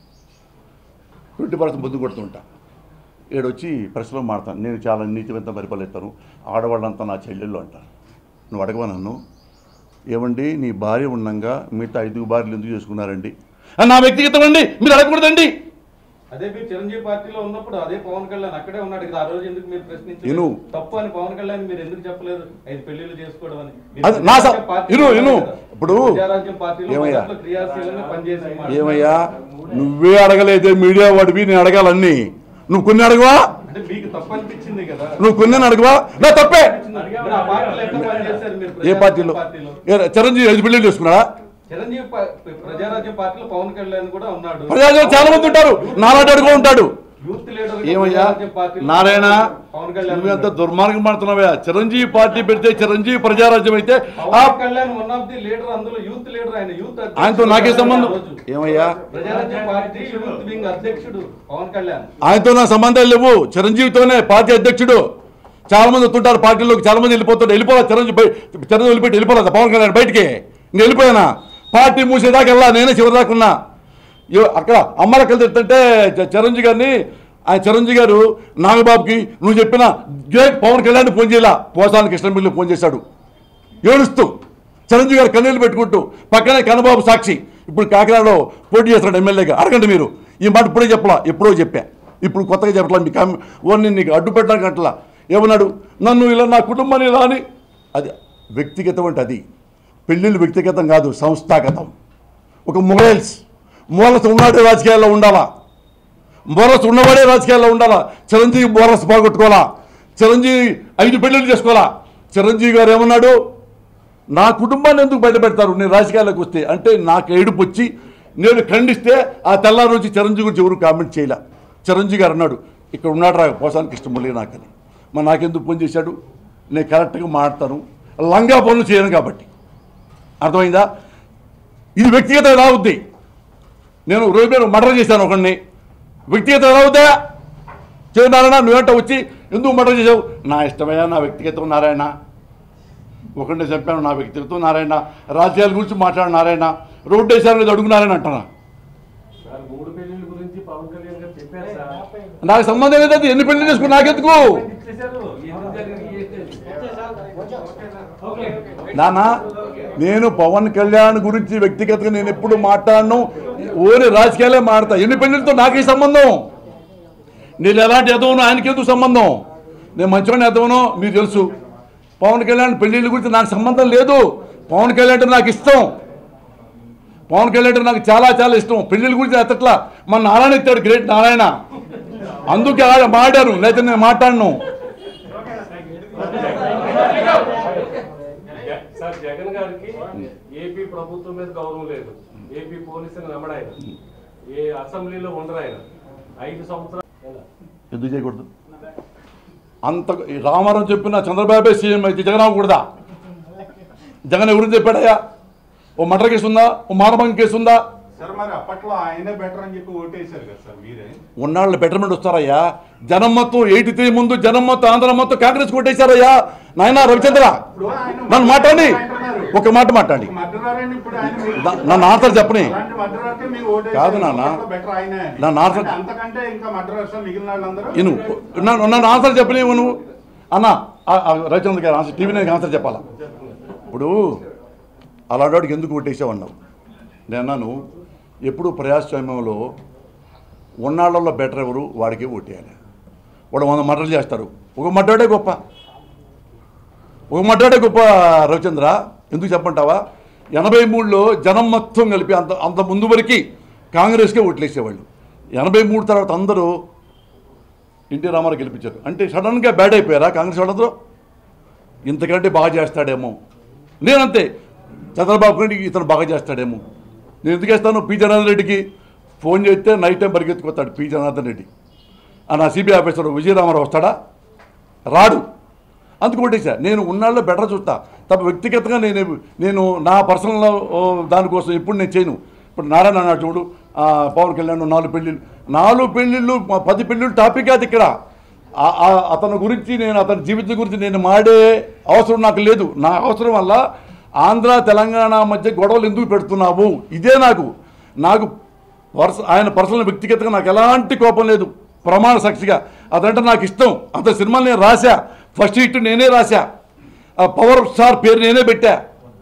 ట్వంటీ పర్సెంట్ ముందు కొడుతుంటా ఏడొచ్చి ప్రశ్నలో మాడతాను నేను చాలా నీతివంత పరిపాలిస్తాను ఆడవాళ్ళంతా నా చెల్లెళ్ళు అంటారు నువ్వు అడగవా నన్ను ఏమండి నీ భార్య ఉండంగా మిగతా ఐదుగురు భార్యలు ఎందుకు చేసుకున్నారండి "ఆ, నా వ్యక్తిగతం అండి మీరు అడగకూడదండి అదే మీరు చిరంజీవి పార్టీలో ఉన్నప్పుడు అదే పవన్ కళ్యాణ్ అక్కడే ఉన్నాడు కదా ఆ రోజు ఎందుకు మీరు ప్రశ్నించారు ఇను. తప్పు అని పవన్ కళ్యాణ్ మీరు ఎందుకు చెప్పలేదు ఐదు పెళ్లిళ్ళు చేసుకోవడం అని మీరు అది నా స- ప్రజారాజ్యం పార్టీలో ఇను, ఇను. ఉన్నారు కదా. ఇప్పుడు ప్రజారాజ్యం పార్టీలో ఏమయ్యా? మొదట్లో క్రియాశీలంగా పనిచేసి మాట- ఏమయ్యా నువ్వే అడగలేదే మీడియా వాడివి నేను అడగాలన్నీ నువ్వు కొన్ని అడగవా అంటే మీకు తప్పు అనిపించింది కదా నువ్వు కొన్ని అడగవా నా తప్పే మీరు ఆ పార్టీలో ఎట్లా పనిచేశారు మీరు ఏ ప్రజారాజ్యం పార్టీలో పార్టీలో ఏ, చిరంజీవి ఐదు పెళ్ళిళ్ళు చేసుకున్నాడా చిరంజీవి పా- ప్రజారాజ్యం పార్టీలో పవన్ కళ్యాణ్ కూడా ఉన్నాడు ప్రజాజనం చాలా మంది ఉంటారు నాలాంటి అడుగు ఉంటాడు యూత్ లీడర్ ఏమయ్యా నారాయణ నువ్వెంత దుర్మార్గం పడుతున్నావా చిరంజీవి పార్టీ పెడితే చిరంజీవి ప్రజారాజ్యం అయితే ఆ Pavan Kalyan one of the leader అందులో యూత్ లీడర్ ఆయన యూత్ అధ్యక్షుడు. ఆయనతో నాకే సంబంధం ఆ రోజు. ఏమయ్యా ప్రజారాజ్యం పార్టీ యూత్ వింగ్ అధ్యక్షుడు పవన్ కళ్యాణ్ ఆయనతో నా సంబంధాలు లేవు చిరంజీవితోనే పార్టీ అధ్యక్షుడు చాలా మంది వస్తుంటారు పార్టీలోకి చాలా మంది వెళ్ళిపోతుంటారు వెళ్ళిపోవాలి చిరంజీవి బయ- చిరంజీవి వెళ్ళిపెట్టి వెళ్ళిపోలేదు పవన్ కళ్యాణ్ బయటికి ఇంక వెళ్ళిపోయానా పార్టీ మూసేదాకా వెళ్ళా నేనే చివరిదాకా ఉన్నా ఇవ- అక్కడ అమ్మలకి వెళ్తుంటే చ- చిరంజీవి గారిని ఆయన చిరంజీవి గారు నాగబాబుకి నువ్వు చెప్పిన గ్రేట్ పవన్ కళ్యాణ్ ఫోన్ చేయలా పోసాని కృష్ణమిల్లి ఫోన్ చేశాడు ఏడుస్తూ చిరంజీవి గారు కన్నీళ్ళు పెట్టుకుంటూ పక్కనే కన్నబాబు సాక్షి ఇప్పుడు కాకినాడలో పోటీ చేస్తున్నాడు ఎమ్మెల్యేగా అడగండి మీరు ఈ మాట ఇప్పుడే చెప్పలా ఎప్పుడో చెప్పా ఇప్పుడు కొత్తగా చెప్పట్లా మీకు కమ్- ఓ నేను నీకు అడ్డు పెట్టడానికి అట్లా ఏమన్నాడు నన్ను ఇలా నా కుటుంబాన్ని ఇలా అని అది వ్యక్తిగతం అంటే అది పెళ్ళిళ్ళు వ్యక్తిగతం కాదు సంస్థాగతం ఒక మొబైల్స్ మూలత ఉన్నాడే రాజకీయాల్లో ఉండాలా బోరస్ ఉన్నవాడే రాజకీయాల్లో ఉండాలా చిరంజీవి బోరస్ బాగొట్టుకోవాలా చిరంజీవి ఐదు పెళ్ళిళ్ళు చేసుకోవాలా చిరంజీవి గారు ఏమన్నాడు నా కుటుంబాన్ని ఎందుకు బయట పెడతారు నేను రాజకీయాల్లోకి వస్తే అంటే నాకు ఏడుపు వచ్చి నేను ఖండిస్తే ఆ తెల్లారి నుంచి చిరంజీవి గురించి ఎవరు కామెంట్ చేయలే చిరంజీవి గారు అన్నాడు ఇక్కడ ఉన్నాడు రా పోసానికి ఇష్టం లేదు నాకని మరి నాకెందుకు ఫోన్ చేశాడు నేను కరెక్ట్గా మాడతాను లంగా పనులు చేయను కాబట్టి అర్థమైందా ఇది వ్యక్తిగత ఎలా అవుద్ది నేను రోజు మీద మర్డర్ చేశాను ఒకడిని వ్యక్తిగతం ఎలా అవుతా నారాయణ నువ్వేంట వచ్చి ఎందుకు మర్డర్ చేసావు నా ఇష్టమయ్యా నా వ్యక్తిగతం నారాయణ ఒకరిని చెప్పాను నా వ్యక్తిగతం నారాయణ రాజకీయాల గురించి మాట్లాడు నారాయణ రోడ్డు వేసాను లేదు అడుగు నారాయణ అంటున్నా సార్ మూడు పెళ్లిళ్ళ గురించి పవన్ కళ్యాణ్ గారు చెప్పారు సార్ నాకు సంబంధం లేదు అది ఎన్ని పెళ్లి చేసుకుని నాకెందుకు ఇచ్చేశారు ఎందుకు జరిగింది ఏంటి? ఓకే నాన్న నేను పవన్ కళ్యాణ్ గురించి వ్యక్తిగతంగా నేను ఎప్పుడు మాట్లాడను ఓని రాజకీయాలే మాడతా ఎన్ని పెళ్లితో నాకే సంబంధం నేను ఎలాంటి ఎదవనో ఆయనకి ఎందుకు సంబంధం నేను మంచివాడిని ఎదవనో మీకు తెలుసు పవన్ కళ్యాణ్ పెళ్లిళ్ళ గురించి నాకు సంబంధం లేదు పవన్ కళ్యాణ్ అంటే నాకు ఇష్టం పవన్ కళ్యాణ్ అంటే నాకు చాలా చాలా ఇష్టం పెళ్లిళ్ళ గురించి ఎత్తట్లా మన నారాయణ ఎత్తాడు గ్రేట్ నారాయణ అందుకే ఆడ మాడారు లేకపోతే నేను మాట్లాడను ఓకే థ్యాంక్ యూ గారికి ఏపీ ప్రభుత్వం మీద గౌరవం లేదు ఏపీ పోలీసుని నమ్మడాయన ఏ అసెంబ్లీలో ఉండరు ఆయన ఐదు సంవత్సరాలు ఎందుకు చేయకూడదు అంత ఈ రామారావు చెప్పిన చంద్రబాబే సీఎం అయితే జగన్ అవ్వకూడదా జగన్ ఎవరు చెప్పాడయ్యా ఓ మర్డర్ కేసు ఉందా ఓ మానభంగం కేసు ఉందా సార్ మరి అప్పట్లో ఆయనే బెటర్ అని చెప్పి ఓటేశారు కదా సార్ మీరే ఉన్నాళ్ళు బెటర్మెంట్ వస్తారయ్యా జనం మొత్తం ఎయిటీ త్రీ ముందు జనం మొత్తం ఆంధ్ర మొత్తం కాంగ్రెస్ కొట్టేశారయ్యా నాయన రవిచంద్ర ఇప్పుడు ఆయన నన్ను మాట్లాడి అంటున్నారు. ఒక మాట మాట్లాడి ఒక మర్డరర్ ఇప్పుడు ఆయన మీకు- నా- నన్ను ఆన్సర్ చెప్పని అలాంటి మర్డరర్కే మీరు ఓటేశారు. కాదు నాన్న. అప్పట్లో బెటర్ ఆయనే అని. నన్ను ఆన్సర్- అంటే అంతకంటే ఇంకా మర్డరర్స్ మిగిలిన వాళ్ళందరూ నేను నన్ను నన్ను ఆన్సర్ చెప్పలేవు నువ్వు అన్న ఆ- ఆ రవిచంద్ర గారు ఆన్సర్ టీవీ నేను ఆన్సర్ చెప్పాలా ఇప్పుడు అలాంటి వాడికి ఎందుకు కొట్టేసావు అన్నావు నేను అన్నాను ఎప్పుడు ప్రజాస్వామ్యంలో ఉన్నాళ్ళల్లో బెటర్ ఎవరు వాడికే ఓటేయాలి వాడు వంద మర్డర్లు చేస్తారు ఒక మడ్డాడే గొప్ప ఒక మడ్డాడే గొప్ప రవిచంద్ర ఎందుకు చెప్పంటావా ఎనభై మూడులో జనం మొత్తం కలిపి అంత అంత ముందు వరకు కాంగ్రెస్కే ఓట్లేసేవాళ్ళు ఎనభై మూడు తర్వాత అందరూ ఎన్టీ రామారావు గెలిపించారు అంటే సడన్గా బ్యాడ్ అయిపోయారా కాంగ్రెస్ వాళ్ళందరూ ఇంతకంటే బాగా చేస్తాడేమో నేనంతే చంద్రబాబు కంటే ఇతను బాగా చేస్తాడేమో నేను ఎందుకు వేస్తాను పి జనార్దన్ రెడ్డికి ఫోన్ చేస్తే నైట్ టైం పరిగెత్తుకొస్తాడు పి జనార్దన్ రెడ్డి ఆ నా సిబిఐ ఆఫీసర్ విజయరామారావు వస్తాడా రాడు అందుకు కొట్టేశా నేను ఉన్నాళ్ళలో బెటర్ చూస్తా తప్ప వ్యక్తిగతంగా నేను నేను నా పర్సనల్ దానికోసం ఎప్పుడు నేను చేయను ఇప్పుడు నారాయణ అన్నాడు చూడు ఆ, పవన్ కళ్యాణ్ నాలుగు పెళ్ళిళ్ళు నాలుగు పెళ్ళిళ్ళు మ- పది పెళ్ళిళ్ళు టాపిక్ అది ఇక్కడ ఆ- ఆ- అతని గురించి నేను అతని జీవితం గురించి నేను మాడే అవసరం నాకు లేదు నా అవసరం వల్ల ఆంధ్ర తెలంగాణ మధ్య గొడవలు ఎందుకు పెడుతున్నావు ఇదే నాకు నాకు పర్స ఆయన పర్సనల్ వ్యక్తిగతంగా నాకు ఎలాంటి కోపం లేదు ప్రమాణ సాక్షిగా అదంటే నాకు ఇష్టం అంత సినిమాలు నేను రాశా ఫస్ట్ హిట్ నేనే రాశా ఆ పవర్ స్టార్ పేరు నేనే పెట్టా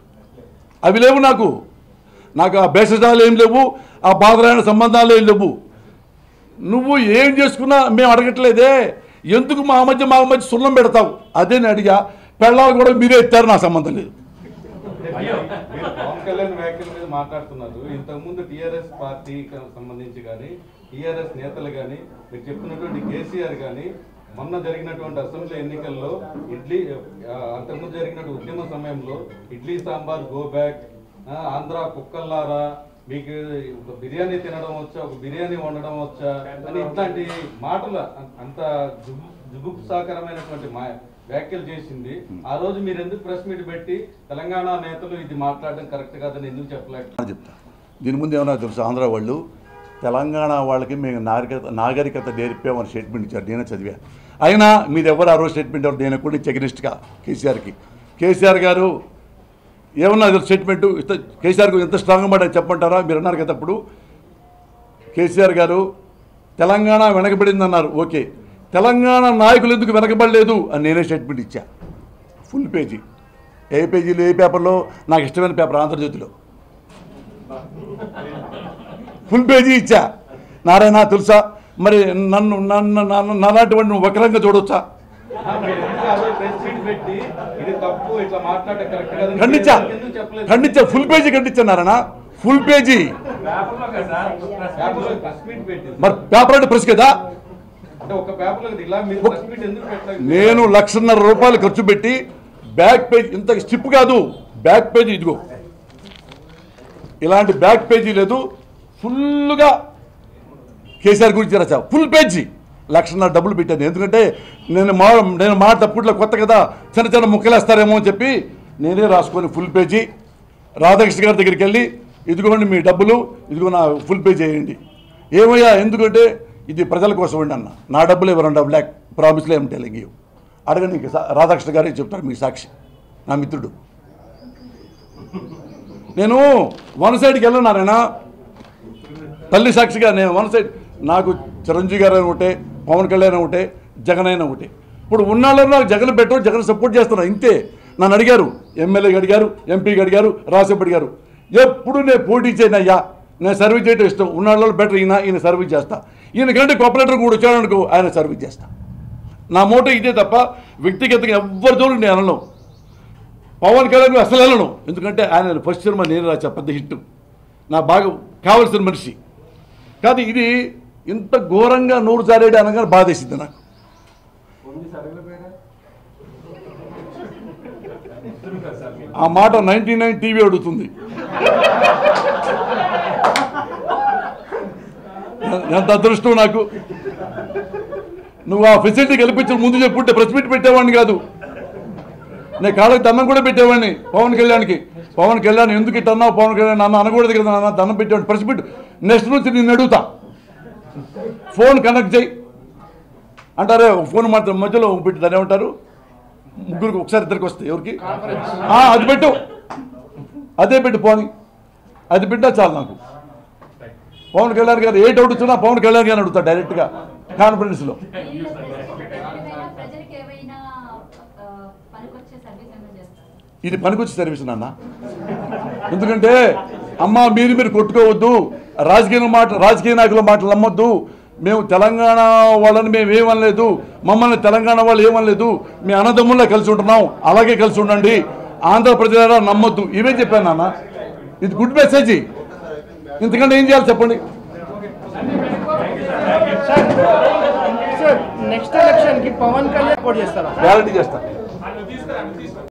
అవి లేవు నాకు నాకు ఆ భేషజాలు ఏం లేవు ఆ బాధలైన సంబంధాలు ఏం లేవు నువ్వు ఏం చేసుకున్నా మేము అడగట్లేదే ఎందుకు మా మధ్య మా మధ్య సున్నం పెడతావు అదే నేను అడిగా పెళ్ళాలు కూడా మీరే ఎత్తారు నా సంబంధం లేదు అయ్యో మీరు పవన్ కళ్యాణ్ వ్యాఖ్యల మీద మాట్లాడుతున్నారు ఇంతకుముందు టీఆర్ఎస్ పార్టీకి సంబంధించి కానీ టీఆర్ఎస్ నేతలు కానీ మీరు చెప్పినటువంటి కేసీఆర్ కానీ మొన్న జరిగినటువంటి అసెంబ్లీ ఎన్నికల్లో ఇడ్లీ ఆ, అంతకుముందు జరిగినటువంటి ఉద్యమ సమయంలో ఇడ్లీ సాంబార్ గో బ్యాక్ ఆ, ఆంధ్ర కుక్కల్లారా మీకు ఒక బిర్యానీ తినడం వచ్చా ఒక బిర్యానీ వండడం వచ్చా అని ఇట్లాంటి మాటలు అం- అంత జుగు జుగుప్సాకరమైనటువంటి మా వ్యాఖ్యలు చేసింది ఆ రోజు మీరు ఎందుకు ప్రెస్ మీట్ పెట్టి తెలంగాణ నేతలు ఇది మాట్లాడడం కరెక్ట్ కాదని ఎందుకు చెప్పలేక అని చెప్తా దీని ముందు ఏమన్నా తెలుసు ఆంధ్ర వాళ్ళు తెలంగాణ వాళ్ళకి మేము నాగరికత నాగరికత నేర్పామని స్టేట్మెంట్ ఇచ్చారు నేనే చదివా అయినా మీరు ఎవరు ఆ రోజు స్టేట్మెంట్ ఎవరు నేను కూడా చెగనిస్ట్గా కేసీఆర్కి కేసీఆర్ గారు ఏమన్నా అది స్టేట్మెంట్ ఇంత- కేసీఆర్ గారు ఎంత స్ట్రాంగ్ మాట చెప్పంటారా మీరు అన్నారు కదా అప్పుడు కేసీఆర్ గారు తెలంగాణ వెనకబడింది అన్నారు ఓకే తెలంగాణ నాయకులు ఎందుకు వెనకబడలేదు అని నేనే స్టేట్మెంట్ ఇచ్చా ఫుల్ పేజీ ఏ పేజీలో ఏ పేపర్లో నాకు ఇష్టమైన పేపర్ ఆంధ్రజ్యోతిలో ఫుల్ పేజీ ఇచ్చా నారాయణ తెలుసా మరి నన్ను నన్ను నన్ను నాలాంటి వాడిని నువ్వు వక్రంగా చూడొచ్చా ఆ, మీరు ఎందుకు ఆ రోజు ప్రెస్ మీట్ పెట్టి ఇది తప్పు ఇట్లా మాట్లాడడం కరెక్ట్ కాదని ఖండించా ఎందుకు చెప్పలేదు ఖండించా ఫుల్ పేజీ ఖండించా నారాయణ ఫుల్ పేజీ పేపర్లో కదా పేపర్లో ప్రెస్ మీట్ పెట్టి మరి పేపర్ అంటే ప్రెస్ కదా అంటే ఒక పేపర్లో ఇలా మీరు ప్రెస్ మీట్ ఎందుకు పెట్టలేదు నేను లక్షన్నర రూపాయలు ఖర్చు పెట్టి బ్యాక్ పేజ్ ఇంత స్టిప్ కాదు బ్యాక్ పేజీ ఇదిగో ఇలాంటి బ్యాక్ పేజీ లేదు ఫుల్గా కేసీఆర్ గురించి రాసా ఫుల్ పేజీ లక్షన్నర డబ్బులు పెట్టాను ఎందుకంటే నేను మా నేను మాట తప్పుట్లో కొత్త కదా చిన్న చిన్న ముక్కలేస్తారేమో అని చెప్పి నేనే రాసుకొని ఫుల్ పేజీ రాధాకృష్ణ గారి దగ్గరికి వెళ్ళి ఇదిగోండి మీ డబ్బులు ఇదిగో నా ఫుల్ పేజ్ చేయండి ఏమయ్యా ఎందుకంటే ఇది ప్రజల కోసం అండి అన్న నా డబ్బులు ఎవరండి బ్లాక్ ప్రామిస్లో ఏం టెలింగ్ యూ అడగండి ఇంక సా- రాధాకృష్ణ గారికి చెప్తారు మీకు సాక్షి నా మిత్రుడు నేను వన్ సైడ్కి వెళ్ళను నారాయణ తల్లి సాక్షిగా నేను వన్ సైడ్ నాకు చిరంజీవి గారు అయినా ఒకటే పవన్ కళ్యాణ్ అయినా ఒకటే జగన్ అయినా ఒకటే ఇప్పుడు ఉన్నాళ్ళలో నాకు జగన్ పెట్టరు జగన్ సపోర్ట్ చేస్తున్నా ఇంతే నన్ను అడిగారు ఎమ్మెల్యేకి అడిగారు ఎంపీకి అడిగారు రాజసభ అడిగారు ఎప్పుడు నేను పోటీ చేయనయ్యా నేను సర్వీస్ చేయడం ఇష్టం ఉన్నాళ్ళలో బెటర్ ఈయన ఈయన సర్వీస్ చేస్తా ఈయన కంటే కోపరేటర్ కూడా వచ్చాడనుకో ఆయన సర్వీస్ చేస్తా నా మోటో ఇదే తప్ప వ్యక్తిగతంగా ఎవ్వరి జోలికి నేను అనను పవన్ కళ్యాణ్ అసలు వెళ్ళను ఎందుకంటే ఆయన ఫస్ట్ సినిమా నేను రాసా పెద్ద హిట్ నా బాగా కావలసిన మనిషి కానీ ఇది ఇంత ఘోరంగా నూరు జారేడు అనగానే బాధేసింది నాకు ఉంది సరిగ్గా పేరా ఆ మాట నైన్టీ నైన్ టీవీ అడుగుతుంది ఎంత అదృష్టం నాకు నువ్వు ఆ ఫెసిలిటీ కల్పించిన ముందు చెప్పుంటే ప్రెస్ మీట్ పెట్టేవాడిని కాదు నేను కాళ్ళకి దండం కూడా పెట్టేవాడిని పవన్ కళ్యాణ్కి పవన్ కళ్యాణ్ ఎందుకు ఇట్ట అన్నావు పవన్ కళ్యాణ్ అన్న అనకూడదు కదా నాన్న దండం పెట్టేవాడిని ప్రెస్ మీట్ నెక్స్ట్ నుంచి నిన్ను అడుగుతా ఫోన్ కనెక్ట్ చేయి అంటారే ఫోన్ మాత్రం మధ్యలో పెట్టి దాన్ని ఏమంటారు ముగ్గురికి ఒకసారి ఇద్దరికి వస్తాయి ఎవరికి ఆ, అది పెట్టు అదే పెట్టు పోని అది పెట్టా చాలు నాకు పవన్ కళ్యాణ్ గారు ఏ డౌట్ వచ్చినా పవన్ కళ్యాణ్ గారిని అడుగుతా డైరెక్ట్గా కాన్ఫరెన్స్లో వీళ్ళ ప్రజలకి ప్రజలకి ఏమైనా ఆ, పనికొచ్చే సర్వీస్ ఏమైనా చేస్తారు ఇది పనికొచ్చే సర్వీస్ నాన్న ఎందుకంటే అమ్మ మీరు మీరు కొట్టుకోవద్దు రాజకీయ మాట రాజకీయ నాయకుల మాటలు నమ్మొద్దు మేము తెలంగాణ వాళ్ళని మేము ఏమనలేదు మమ్మల్ని తెలంగాణ వాళ్ళు ఏమనలేదు మీ అన్నదమ్ముల్లో కలిసి ఉంటున్నాం అలాగే కలిసి ఉండండి ఆంధ్రప్రదేశ్ నమ్మొద్దు ఇవే చెప్పాను నాన్న ఇది గుడ్ మెసేజ్ ఇంతకంటే ఏం చేయాలి చెప్పండి సార్ నెక్స్ట్ ఎలక్షన్ కి పవన్ కళ్యాణ్ సపోర్ట్ చేస్తారా గ్యారంటీ చేస్తాను